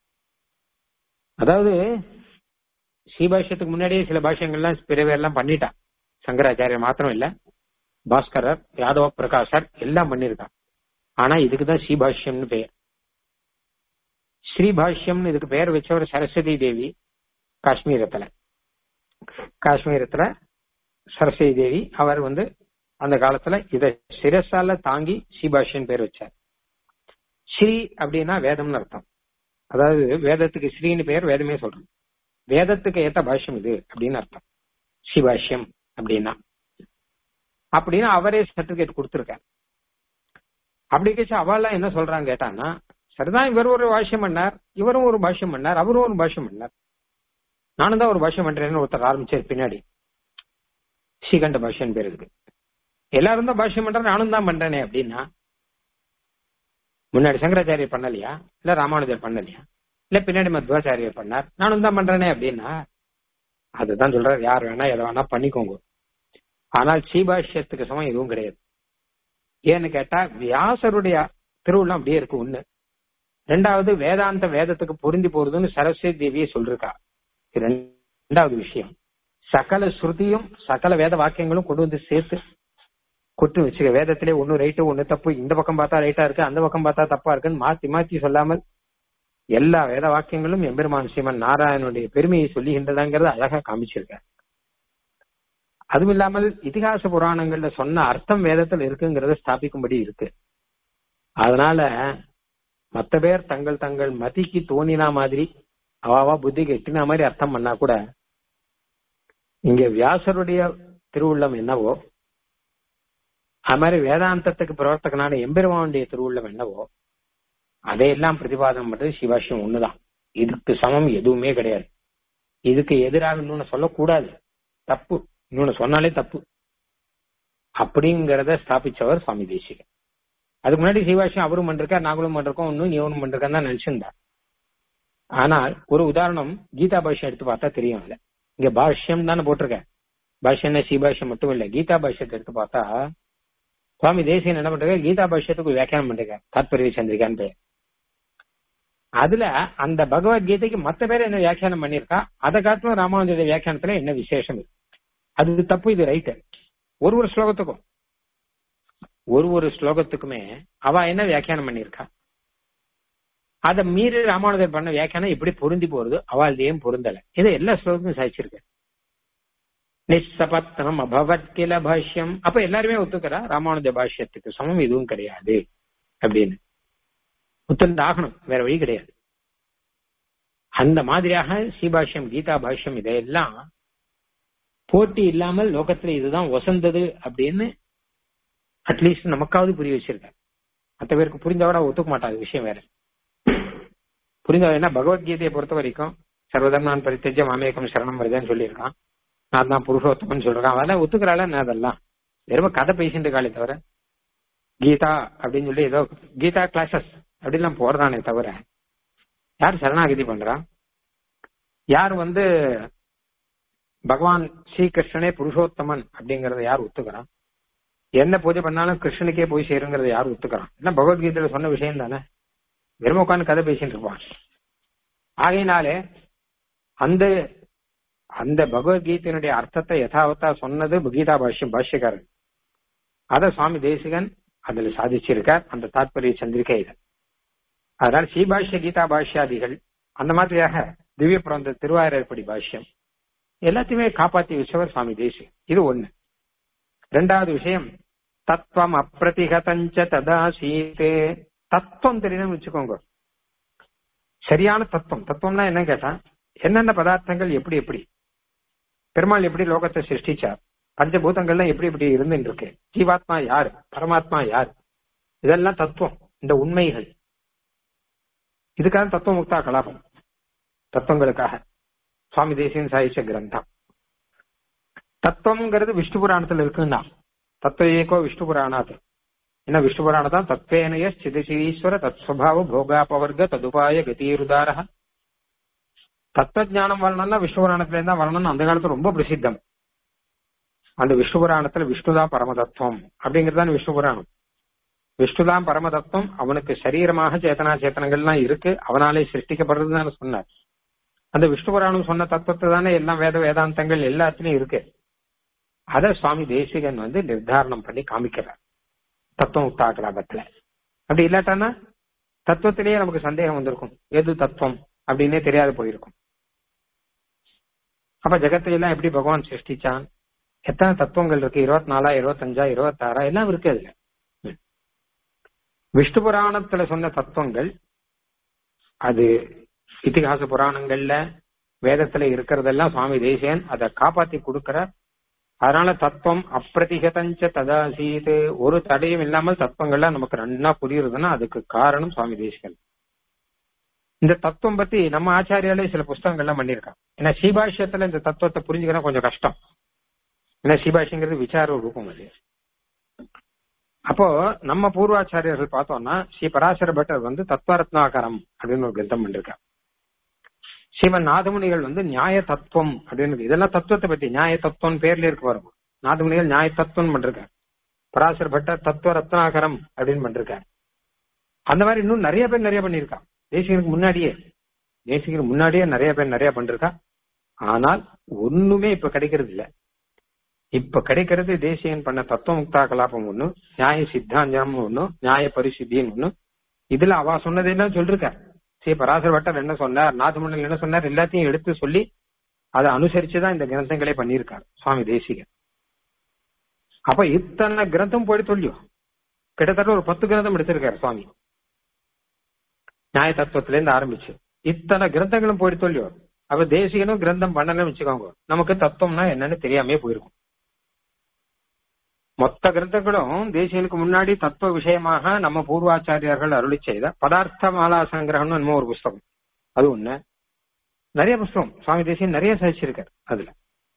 அதாவது ஸ்ரீபாஷ்யத்துக்கு முன்னாடியே சில பாஷ்யங்கள்லாம் பிறவே எல்லாம் பண்ணிட்டான் சங்கராச்சாரியர் மாத்திரம் இல்ல பாஸ்கரர் யாதவ பிரகாஷர் எல்லாம் பண்ணிருக்கான் ஆனா இதுக்குதான் ஸ்ரீபாஷ்யம்னு பெயர் ஸ்ரீபாஷ்யம்னு இதுக்கு பெயர் வச்சவர் சரஸ்வதி தேவி காஷ்மீரத்துல காஷ்மீரத்துல சரஸ்வதி தேவி அவர் வந்து அந்த காலத்துல இத சிரசால தாங்கி ஸ்ரீபாஷ்யம் பேர் வச்சார் ஸ்ரீ அப்படின்னா வேதம்னு அர்த்தம் அதாவது வேதத்துக்கு ஸ்ரீன்னு பெயர் வேதமே சொல்றோம் வேதத்துக்கு ஏத்த பாஷ்யம் இது அப்படின்னு அர்த்தம் ஸ்ரீபாஷ்யம் அப்படின்னா அப்படின்னு அவரே சர்டிபிகேட் கொடுத்திருக்காரு அப்படி கழிச்சு அவெல்லாம் என்ன சொல்றாங்க கேட்டான்னா சரிதான் இவர் ஒரு பாஷ்யம் பண்ணார் இவரும் ஒரு பாஷ்யம் பண்ணார் அவரும் ஒரு பாஷ்யம் பண்ணார் நானும் தான் ஒரு பாஷ்யம் பண்றேன்னு ஒருத்தர் ஆரம்பிச்சார் பின்னாடி ஸ்ரீகண்ட பாஷ்யம் பேர் இருக்கு எல்லாரும் தான் பாஷ்யம் பண்றேன் நானும் தான் பண்றேனே அப்படின்னா முன்னாடி சங்கராச்சாரியர் பண்ணலையா இல்ல ராமானுஜர் பண்ணலையா இல்ல பின்னாடி மத்வாச்சாரியர் பண்ணார் நானும் தான் பண்றேனே அப்படின்னா அதுதான் சொல்றாரு யார் வேணா எதை வேணா பண்ணிக்கோங்க ஆனால் ஸ்ரீபாஷ்யத்துக்கு சமம் எதுவும் கிடையாது ஏன்னு கேட்டா வியாசருடைய திருவுள்ளம் அப்படியே இருக்கு ஒண்ணு ரெண்டாவது வேதாந்த வேதத்துக்கு பொருந்தி போறதுன்னு சரஸ்வதி தேவியே சொல்லிருக்கா இது ரெண்டாவது விஷயம் சகல ஸ்ருதியும் சகல வேத வாக்கியங்களும் கொண்டு வந்து சேர்த்து கொட்டு வச்சுக்க வேதத்திலே ஒன்னு ரைட்டு ஒன்னு தப்பு இந்த பக்கம் பார்த்தா ரைட்டா இருக்கு அந்த பக்கம் பார்த்தா தப்பா இருக்குன்னு மாத்தி மாத்தி சொல்லாமல் எல்லா வேத வாக்கியங்களும் எம்பெருமான் ஸ்ரீமன் நாராயணனுடைய பெருமையை சொல்லுகின்றதாங்கிறத அழகா காமிச்சிருக்க அதுவும் இல்லாமல் இதிகாச புராணங்கள்ல சொன்ன அர்த்தம் வேதத்தில் இருக்குங்கிறத ஸ்தாபிக்கும்படி இருக்கு அதனால மத்த பேர் தங்கள் தங்கள் மதிக்கு தோணினா மாதிரி அவாவா புத்திக்கு எட்டினா மாதிரி அர்த்தம் பண்ணா கூட இங்க வியாசருடைய திருவுள்ளம் என்னவோ அது மாதிரி வேதாந்தத்துக்கு பிரவர்த்தகனான எம்பெருமானுடைய திருவுள்ளம் என்னவோ அதையெல்லாம் பிரதிபாதனம் பண்றது சிவாஷ்யம் ஒண்ணுதான் இதுக்கு சமம் எதுவுமே கிடையாது இதுக்கு எதிராக இன்னொன்னு சொல்லக்கூடாது தப்பு இன்னொன்னு சொன்னாலே தப்பு அப்படிங்கறத ஸ்தாபிச்சவர் சுவாமி தேசிகன் அதுக்கு முன்னாடி சிவாஷ்யம் அவரும் பண்ணிருக்கார் நாங்களும் பண்ணிருக்கோம் இன்னும் நீவனும் பண்ணிருக்கான்னு தான் நினைச்சிருந்தார் ஆனால் ஒரு உதாரணம் கீதா பாஷ்யம் எடுத்து பார்த்தா தெரியும் இல்ல இங்க பாஷ்யம் தானே போட்டிருக்கேன் பாஷ்யம்னா சிபாஷ்யம் மட்டும் இல்ல கீதா பாஷ்யத்தை எடுத்து பார்த்தா சுவாமி தேசியன் என்ன பண்றாரு கீதா பாஷ்யத்துக்கு வியாக்கியானம் பண்றாரு தாத்பரிய சந்திரிகான்னு பேர் அதுல அந்த பகவத்கீதைக்கு மத்த பேர் என்ன வியாக்கியானம் பண்ணிருக்கா அதை காட்டிலும் ராமானுஜ வியாக்கியானத்துல என்ன விசேஷம் இருக்கு அது தப்பு இது ரைட்டு ஒரு ஒரு ஸ்லோகத்துக்கும் ஒரு ஒரு ஸ்லோகத்துக்குமே அவ என்ன வியாக்கியானம் பண்ணிருக்கா அதை மீறி ராமானுஜர் பண்ண வியாக்கியானம் எப்படி பொருந்தி போறது அவள் ஏன் பொருந்தல இதை எல்லா ஸ்லோகத்துக்கும் சாதிச்சிருக்க நிசபத்னம் அபவத் கில பாஷ்யம் அப்ப எல்லாருமே ஒத்துக்கிறா ராமானுஜ பாஷ்யத்துக்கு சமம் எதுவும் கிடையாது அப்படின்னு ஒத்துண்டு ஆகணும் வேற வழி கிடையாது அந்த மாதிரியாக ஸ்ரீபாஷ்யம் கீதா பாஷ்யம் இதையெல்லாம் போட்டி இல்லாமல் லோகத்துல இதுதான் வசந்தது அப்படின்னு அட்லீஸ்ட் நமக்காவது புரிய வச்சிருக்க மற்ற பேருக்கு புரிந்தவட ஒத்துக்க மாட்டாங்க விஷயம் வேற புரிந்தவ என்ன பகவத்கீதையை பொறுத்த வரைக்கும் சர்வதர்மான் பரித்தஜ மாமேகம் சரணம் வருதுன்னு சொல்லியிருக்கான் நான் தான் புருஷோத்தமன் சொல்றான் அதெல்லாம் ஒத்துக்கிறாள் என்ன அதெல்லாம் வெறும் கதை பேசிட்டு காலே தவிர கீதா அப்படின்னு சொல்லி ஏதோ கீதா கிளாஸஸ் அப்படிலாம் போடுறானே தவிர யார் சரணாகதி பண்றா யார் வந்து பகவான் ஸ்ரீகிருஷ்ணனே புருஷோத்தமன் அப்படிங்கறத யார் ஒத்துக்கிறான் என்ன பூஜை பண்ணாலும் கிருஷ்ணனுக்கே போய் சேருங்கிறத யார் ஒத்துக்கிறான் என்ன பகவத்கீதையில சொன்ன விஷயம் தானே வெறும் உட்காந்து கதை பேசிட்டு இருப்பான் ஆகையினாலே அந்த அந்த பகவத்கீதையினுடைய அர்த்தத்தை யதாவத்தா சொன்னது கீதா பாஷ்யம் பாஷ்யக்காரன் அத சுவாமி தேசிகன் அதுல சாதிச்சிருக்கார் அந்த தாத்பரிய சந்திரிகையில அதனால ஸ்ரீபாஷ்ய கீதா பாஷ்யாதிகள் அந்த மாதிரியாக திவ்ய பிறந்த திருவாயிரப்படி பாஷ்யம் எல்லாத்தையுமே காப்பாத்தி வச்சவர் சுவாமி தேசிகன் இது ஒண்ணு ரெண்டாவது விஷயம் தத்துவம் அப்பிரதிகதஞ்ச ததா சீதே தத்துவம் தெரியணும்னு வச்சுக்கோங்க சரியான தத்துவம் தத்துவம்னா என்ன கேட்டா என்னென்ன பதார்த்தங்கள் எப்படி எப்படி பெருமாள் எப்படி லோகத்தை சிருஷ்டிச்சார் பஞ்சபூதங்கள்லாம் எப்படி எப்படி இருந்துட்டு இருக்கு ஜீவாத்மா யார் பரமாத்மா யார் இதெல்லாம் தத்துவம் இந்த உண்மைகள் இதுக்காக தத்துவ முக்தா கலாபம் தத்துவங்களுக்காக சுவாமி தேசியன் சாயிச்ச கிரந்தம் தத்துவம்ங்கிறது விஷ்ணு புராணத்துல இருக்குன்னா தத்துவ ஏகோ விஷ்ணு புராணாத் என்ன விஷ்ணு புராணம் தான் தத்வேனய சிதசீஸ்வர தத்ஸ்வபாவ போகாபவர்க ததுபாய கதீருதார தத்துவஜானம் வரணும்னா விஷ்ணு புராணத்துல இருந்தா வரணும்னு அந்த காலத்துல ரொம்ப பிரசித்தம் அந்த விஷ்ணு புராணத்துல விஷ்ணுதான் பரமதத்துவம் அப்படிங்கிறது தான் விஷ்ணு புராணம் விஷ்ணுதான் பரமதத்துவம் அவனுக்கு சரீரமாக சேத்தனா சேத்தனங்கள்லாம் இருக்கு அவனாலே சிருஷ்டிக்கப்படுறதுன்னு சொன்னார் அந்த விஷ்ணு புராணம் சொன்ன தத்துவத்தை தானே எல்லாம் வேத வேதாந்தங்கள் எல்லாத்துலயும் இருக்கு அத சுவாமி தேசிகன் வந்து நிர்தாரணம் பண்ணி காமிக்கிறார் தத்துவம் உத்தாக்கலாபத்துல அப்படி இல்லாட்டானா தத்துவத்திலேயே நமக்கு சந்தேகம் வந்திருக்கும் எது தத்துவம் அப்படின்னே தெரியாது போயிருக்கும் அப்ப ஜெகத்தை எல்லாம் எப்படி பகவான் சிருஷ்டிச்சான் எத்தனை தத்துவங்கள் இருக்கு இருபத்தி நாலா இருபத்தஞ்சா இருபத்தாறா எல்லாம் இருக்கு அதுல விஷ்ணு புராணத்துல சொன்ன தத்துவங்கள் அது இத்திகாச புராணங்கள்ல வேதத்துல இருக்கிறதெல்லாம் சுவாமி தேசியன் அதை காப்பாத்தி கொடுக்கிறார் அதனால தத்துவம் அப்பிரதிகதஞ்ச ததாசீது ஒரு தடையும் இல்லாமல் தத்துவங்கள்லாம் நமக்கு நன்னா புரியுறதுன்னா அதுக்கு காரணம் சுவாமி தேசிகன் இந்த தத்துவம் பத்தி நம்ம ஆச்சாரியாலே சில புஸ்தகங்கள்லாம் பண்ணியிருக்காங்க ஏன்னா சீபாஷ்யத்துல இந்த தத்துவத்தை புரிஞ்சுக்கிறா கொஞ்சம் கஷ்டம் ஏன்னா சீபாஷ்யங்கிறது விசார ரூபம் அது அப்போ நம்ம பூர்வாச்சாரியர்கள் பார்த்தோம்னா ஸ்ரீ பராசர பட்டர் வந்து தத்வரத்னாகரம் அப்படின்னு ஒரு கிரந்தம் பண்ணிருக்கார் ஸ்ரீமன் நாதமுனிகள் வந்து நியாய தத்துவம் அப்படின்னு இதெல்லாம் தத்துவத்தை பத்தி நியாய தத்துவம் பேர்ல இருக்கு வரும் நாதமுனிகள் நியாய தத்துவம் பண்றார் பராசர பட்டர் தத்துவ ரத்னாகரம் அப்படின்னு பண்றார் அந்த மாதிரி இன்னும் நிறைய பேர் நிறைய பண்ணிருக்கா தேசிகனுக்கு முன்னாடியே தேசிகனுக்கு முன்னாடியே நிறைய பேர் நிறைய பண்ணிருக்கா ஆனால் ஒண்ணுமே இப்ப கிடைக்கிறது இல்ல இப்ப கிடைக்கிறது தேசியன் பண்ண தத்துவ முக்தா கலாபம் ஒண்ணு நியாய சித்தாந்தம் ஒண்ணு நியாய பரிசுத்தின்னு ஒண்ணு இதுல அவ சொன்னதெல்லாம் சொல்லிருக்க ஸ்ரீ பராசர பட்டர் என்ன சொன்னார் நாதமுனில் என்ன சொன்னார் எல்லாத்தையும் எடுத்து சொல்லி அதை அனுசரிச்சுதான் இந்த கிரந்தங்களே பண்ணியிருக்காரு சுவாமி தேசிகன் அப்ப இத்தனை கிரந்தம் போயிட்டு சொல்லியோ கிட்டத்தட்ட ஒரு பத்து கிரந்தம் எடுத்திருக்காரு சுவாமி நியாய தத்துவத்துல இருந்து ஆரம்பிச்சு இத்தனை கிரந்தங்களும் போயிட்டு சொல்லியோ அப்ப தேசிகனும் கிரந்தம் பண்ணலன்னு வச்சுக்கோங்க நமக்கு தத்துவம்னா என்னன்னு தெரியாமே போயிருக்கும் மொத்த கிரந்தங்களும் தேசியனுக்கு முன்னாடி தத்துவ விஷயமாக நம்ம பூர்வாச்சாரியர்கள் அருளி செய்த பதார்த்த மாலா சங்கிரகம்னு என்னமோ ஒரு புஸ்தகம் அது ஒண்ணு நிறைய புஸ்தகம் சுவாமி தேசியன் நிறைய சகிச்சிருக்காரு அதுல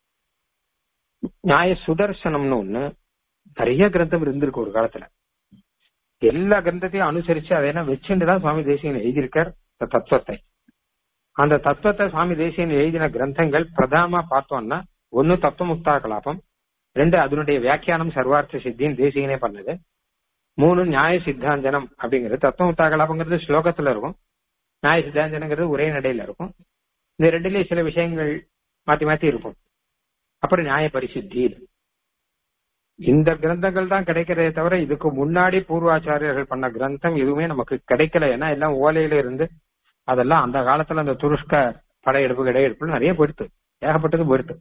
நியாய சுதர்சனம்னு ஒண்ணு நிறைய கிரந்தம் இருந்திருக்கு ஒரு காலத்துல எல்லா கிரந்தத்தையும் அனுசரிச்சு அதை என்ன வச்சுட்டு தான் சுவாமி தேசியன் எழுதியிருக்கார் இந்த தத்துவத்தை அந்த தத்துவத்தை சுவாமி தேசியன் எழுதின கிரந்தங்கள் பிரதானமா பார்த்தோம்னா ஒன்னு தத்துவமுக்தா கலாபம் ரெண்டு அதனுடைய வியாக்கியானம் சர்வார்த்த சித்தின்னு தேசிகனே பண்ணது மூணு நியாய சித்தாந்தனம் அப்படிங்கிறது தத்துவமுக்தா கலாபங்கிறது ஸ்லோகத்துல இருக்கும் நியாய சித்தாந்தனங்கிறது ஒரே நடையில இருக்கும் இந்த ரெண்டுலயும் சில விஷயங்கள் மாத்தி மாத்தி இருக்கும் அப்புறம் நியாய பரிசுத்தி இந்த கிரந்தங்கள் தான் கிடைக்கிறதே தவிர இதுக்கு முன்னாடி பூர்வாச்சாரியர்கள் பண்ண கிரந்தம் எதுவுமே நமக்கு கிடைக்கல ஏன்னா எல்லாம் ஓலையில இருந்து அதெல்லாம் அந்த காலத்துல அந்த துருஷ்க படையெடுப்பு கிடையெடுப்பு நிறைய போயிடுத்து ஏகப்பட்டது போயிடுத்து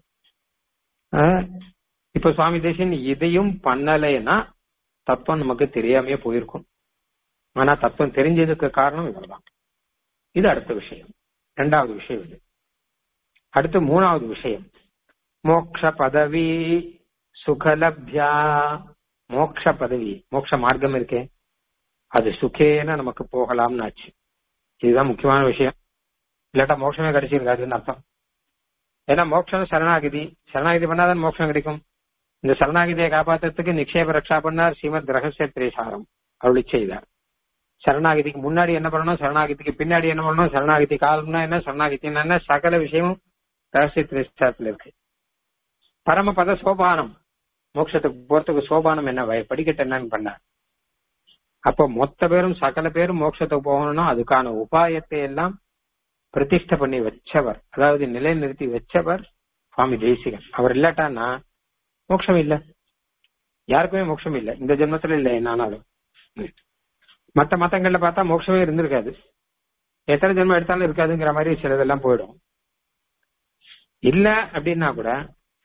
இப்ப சுவாமி தேசியன் இதையும் பண்ணலைன்னா தத்துவம் நமக்கு தெரியாமையே போயிருக்கும் ஆனா தத்துவம் தெரிஞ்சதுக்கு காரணம் இவர்தான் இது அடுத்த விஷயம் இரண்டாவது விஷயம் இது அடுத்து மூணாவது விஷயம் மோக்ஷ பதவி சுகலப்யா மோக்ஷ பதவி மோக்ஷ மார்க்கம் இருக்கே அது சுகேன நமக்கு போகலாம்னு ஆச்சு இதுதான் முக்கியமான விஷயம் இல்லாட்டா மோட்சமே கிடைச்சிருக்காதுன்னு அர்த்தம் ஏன்னா மோட்சம் சரணாகிதி சரணாகிதி பண்ணாதான் மோட்சம் கிடைக்கும் இந்த சரணாகிதியை காப்பாத்துறதுக்கு நிக்ஷேப ரக்ஷா பண்ணார் ஸ்ரீமத் ரகசிய திரேசாரம் அருளி செய்தார் சரணாகிதிக்கு முன்னாடி என்ன பண்ணணும் சரணாகிதிக்கு பின்னாடி என்ன பண்ணணும் சரணாகிதி காலம்னா என்ன சரணாகிதி என்ன சகல விஷயமும் ரகசிய திரேசாரத்துல இருக்கு பரமபத சோபானம் மோட்சத்துக்கு போறதுக்கு சோபானம் என்ன படிக்கட்டு என்னன்னு பண்ணார் அப்ப மொத்த பேரும் சகல பேரும் மோட்சத்துக்கு போகணும்னா அதுக்கான உபாயத்தை எல்லாம் பிரதிஷ்ட பண்ணி வச்சவர் அதாவது நிலைநிறுத்தி வச்சவர் சுவாமி தேசிகன் அவர் இல்லாட்டான்னா மோட்சம் இல்ல யாருக்குமே மோட்சம் இல்ல இந்த ஜென்மத்துல இல்ல என்னாலும் மத்த மத்தங்கள்ல பார்த்தா மோட்சமே இருந்திருக்காது எத்தனை ஜென்மம் எடுத்தாலும் இருக்காதுங்கிற மாதிரி சிலதெல்லாம் போயிடும் இல்ல அப்படின்னா கூட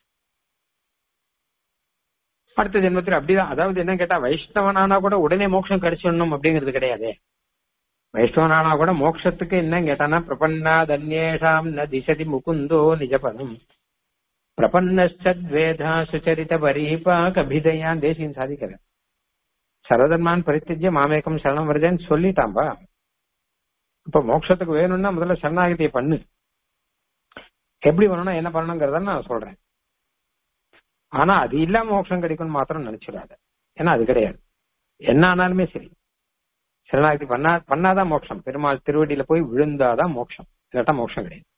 அடுத்த ஜென்மத்தில் அப்படிதான் அதாவது என்ன கேட்டா வைஷ்ணவனானா கூட உடனே மோட்சம் கிடைச்சிடணும் அப்படிங்கிறது கிடையாது வைஷ்ணவனானா கூட மோட்சத்துக்கு என்ன கேட்டானா பிரபன்னா தன்யேஷாம் ந திசதி முகுந்தோ நிஜபதம் பிரபன்னஸ்வேதா சுச்சரித பரீபாக் அபிதயான் தேசியம் சாதிக்கிற சரதர்மான் பரித்திஜ்ய மாமேக்கம் சரணம் வருதேன்னு சொல்லிட்டாம்பா இப்ப மோட்சத்துக்கு வேணும்னா முதல்ல சரணாகதியை பண்ணு எப்படி வரணும் என்ன பண்ணணுங்கிறத நான் சொல்றேன் ஆனா அது இல்லாம மோட்சம் கிடைக்கும்னு மாத்திரம் நினைச்சிடாத ஏன்னா அது கிடையாது என்ன ஆனாலுமே சரி சரணாகதி பண்ணா பண்ணாதான் மோட்சம் பெருமாள் திருவடியில போய் விழுந்தாதான் மோட்சம் இல்லாட்டா மோட்சம் கிடையாது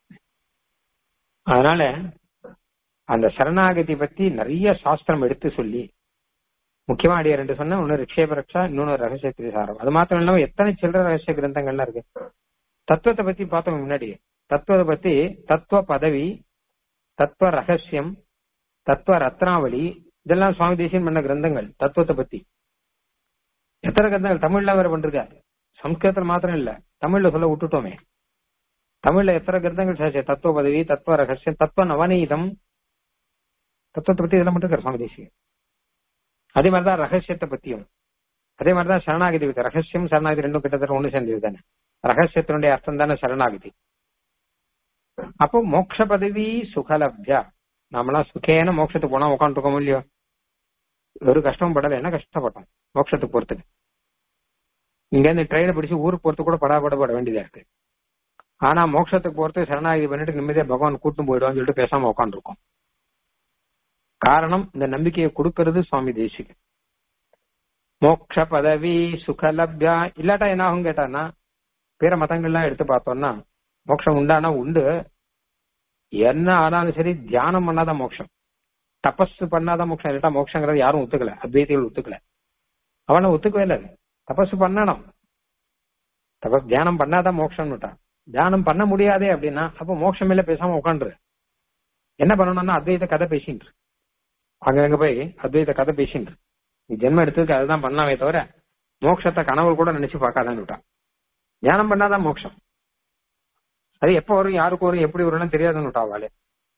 அதனால அந்த சரணாகதி பத்தி நிறைய சாஸ்திரம் எடுத்து சொல்லி முக்கியமா அடிய ரெண்டு சொன்ன ஒன்னு ரிக்ஷேப ரக்ஷா இன்னொன்னு ரகசிய திரிசாரம் அது மாத்திரம் இல்லாம எத்தனை சில்லற ரகசிய கிரந்தங்கள்லாம் இருக்கு தத்துவத்தை பத்தி பார்த்தோம் முன்னாடி தத்துவத்தை பத்தி தத்துவ பதவி தத்துவ ரகசியம் தத்துவ ரத்னாவளி இதெல்லாம் சுவாமி தேசியன் பண்ண கிரந்தங்கள் தத்துவத்தை பத்தி எத்தனை கிரந்தங்கள் தமிழ்ல வேற பண்றாரு சம்ஸ்கிருதத்துல மாத்திரம் இல்ல தமிழ்ல சொல்ல விட்டுட்டோமே தமிழ்ல எத்தனை கிரந்தங்கள் சாட்சி தத்துவ பதவி தத்துவ ரகசியம் தத்துவ நவநீதம் தத்துவத்தை பத்தி இதெல்லாம் மட்டும் சுவாமி தேசியன் அதே மாதிரிதான் ரகசியத்தை பத்தியும் அதே மாதிரிதான் சரணாகதி பத்தி ரகசியம் சரணாகதி ரெண்டும் கிட்டத்தட்ட ஒண்ணு சேர்ந்தது தானே ரகசியத்தினுடைய அர்த்தம் தானே சரணாகதி அப்போ மோட்ச பதவி சுகலப்தியா நாமெல்லாம் சுகேன மோட்சத்துக்கு போனா உட்காந்துருக்கோம் இல்லையோ ஒரு கஷ்டமும் படல என்ன கஷ்டப்பட்டோம் மோட்சத்துக்கு போறதுக்கு இங்க இருந்து ட்ரெயினை பிடிச்சு ஊருக்கு போறது கூட படாபடப்பட வேண்டியதா இருக்கு ஆனா மோட்சத்துக்கு போறது சரணாகதி பண்ணிட்டு நிம்மதியா பகவான் கூட்டும் போயிடுவான்னு சொல்லிட்டு பேசாம உட்காந்துருக்கோம் காரணம் இந்த நம்பிக்கையை கொடுக்கறது சுவாமி தேசிகன் மோக்ஷ பதவி சுகலப்யா இல்லாட்டா என்ன ஆகும் கேட்டானா பிற மதங்கள்லாம் எடுத்து பார்த்தோம்னா மோட்சம் உண்டானா உண்டு என்ன ஆனாலும் சரி தியானம் பண்ணாதான் மோட்சம் தபஸ் பண்ணாதான் மோட்சம் இல்லாட்டா மோட்சங்கிறது யாரும் ஒத்துக்கல அத்வைதிகள் ஒத்துக்கல அவனை ஒத்துக்கவே இல்லை தபஸ் பண்ணணும் தபஸ் தியானம் பண்ணாதான் மோட்சம் விட்டான் தியானம் பண்ண முடியாதே அப்படின்னா அப்ப மோட்சம் இல்ல பேசாம உட்காந்துரு என்ன பண்ணணும்னா அத்வைத கதை பேசின்று அங்க அங்க போய் அத்வைத கதை பேசின்று நீ ஜென்மம் எடுத்ததுக்கு அதுதான் பண்ணலாமே தவிர மோட்சத்தை கனவு கூட நினைச்சு பார்க்காதான்னு விட்டான் தியானம் பண்ணாதான் மோட்சம் அது எப்ப வரும் யாருக்கு வரும் எப்படி வரும்னு தெரியாதுன்னு விட்டா அவளே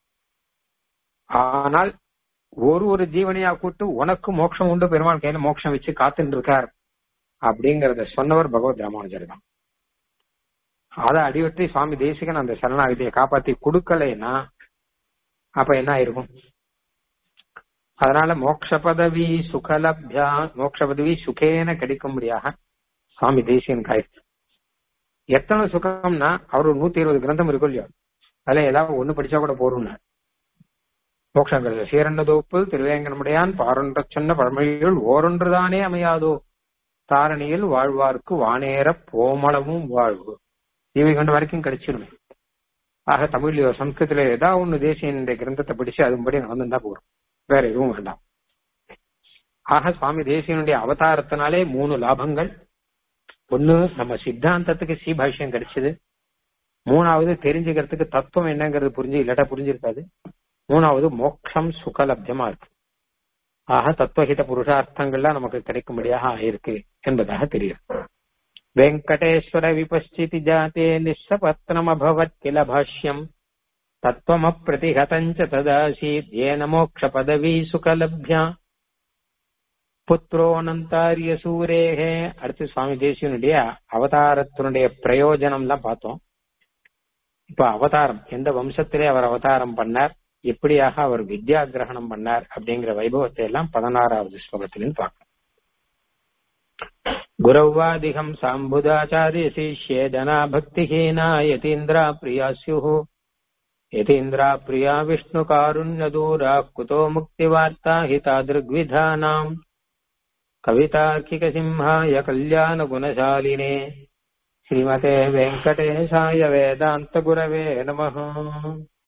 ஆனால் ஒரு ஒரு ஜீவனையா கூட்டு உனக்கு மோட்சம் உண்டு பெருமாள் கையில மோட்சம் வச்சு காத்துட்டு இருக்கார் அப்படிங்கறத சொன்னவர் பகவத் ராமானுஜர் தான் அதை அடிவற்றி சுவாமி தேசிகன் அந்த சரணாகதியை காப்பாத்தி கொடுக்கலைன்னா அப்ப என்ன ஆயிருக்கும் அதனால மோட்ச பதவி சுகலப்யா மோட்ச பதவி சுகேன கிடைக்கும்படியாக சுவாமி தேசியன் காய்ச்சி எத்தனை சுகம்னா அவர் ஒரு நூத்தி இருபது கிரந்தம் இருக்கும் இல்லையோ அதுல ஏதாவது ஒண்ணு படிச்சா கூட போறோம்னா மோட்சங்கிறது சீரண்ட தோப்பு திருவேங்கனமுடையான் பாரொன்ற சொன்ன பழமொழிகள் ஓரொன்றுதானே அமையாதோ தாரணியில் வாழ்வார்க்கு வானேற போமளவும் வாழ்வு இவை கண்ட வரைக்கும் கிடைச்சிருமே ஆக தமிழ்லயோ சம்ஸ்கிருத்தில ஏதாவது ஒண்ணு தேசியனுடைய கிரந்தத்தை படிச்சு அதுபடி நடந்துட்டா போறோம் வேற எதுவும் வேண்டாம் ஆக சுவாமி தேசியனுடைய அவதாரத்தினாலே மூணு லாபங்கள் ஒண்ணு நம்ம சித்தாந்தத்துக்கு சீபாஷ்யம் கிடைச்சது மூணாவது தெரிஞ்சுக்கிறதுக்கு தத்துவம் என்னங்கிறது புரிஞ்சு இல்லாட்டா புரிஞ்சிருக்காது மூணாவது மோட்சம் சுகலப்தமா இருக்கு ஆக தத்துவஹித புருஷார்த்தங்கள்லாம் நமக்கு கிடைக்கும்படியாக ஆயிருக்கு என்பதாக தெரியும் வெங்கடேஸ்வர விபஸ்சிதி ஜாத்தே நிஸ்ஸபத்னமபவத் கில பாஷ்யம் தத்துவமப்பிரதிகதஞ்ச ததாசீத் ஏன மோக்ஷ பதவி சுகலப்யா புத்திரோனந்தாரிய சூரேகே அடுத்து சுவாமி தேசியனுடைய அவதாரத்தினுடைய பிரயோஜனம் எல்லாம் பார்த்தோம் இப்ப அவதாரம் எந்த வம்சத்திலே அவர் அவதாரம் பண்ணார் எப்படியாக அவர் வித்யா கிரகணம் பண்ணார் அப்படிங்கிற வைபவத்தை எல்லாம் பதினாறாவது ஸ்லோகத்திலும் பார்க்கணும் குரவாதிகம் சாம்புதாச்சாரிய சிஷ்யே ஜனா பக்திஹீனா யதீந்திரா பிரியா ஸ்யு यतीन्द्रा प्रिया विष्णुकारुण्यदूरा कुतो मुक्तिवार्ता हि तादृग्विधानाम् कवितार्किकसिंहाय कल्याणगुणशालिने श्रीमते वेङ्कटेशाय वेदान्तगुरवे नमः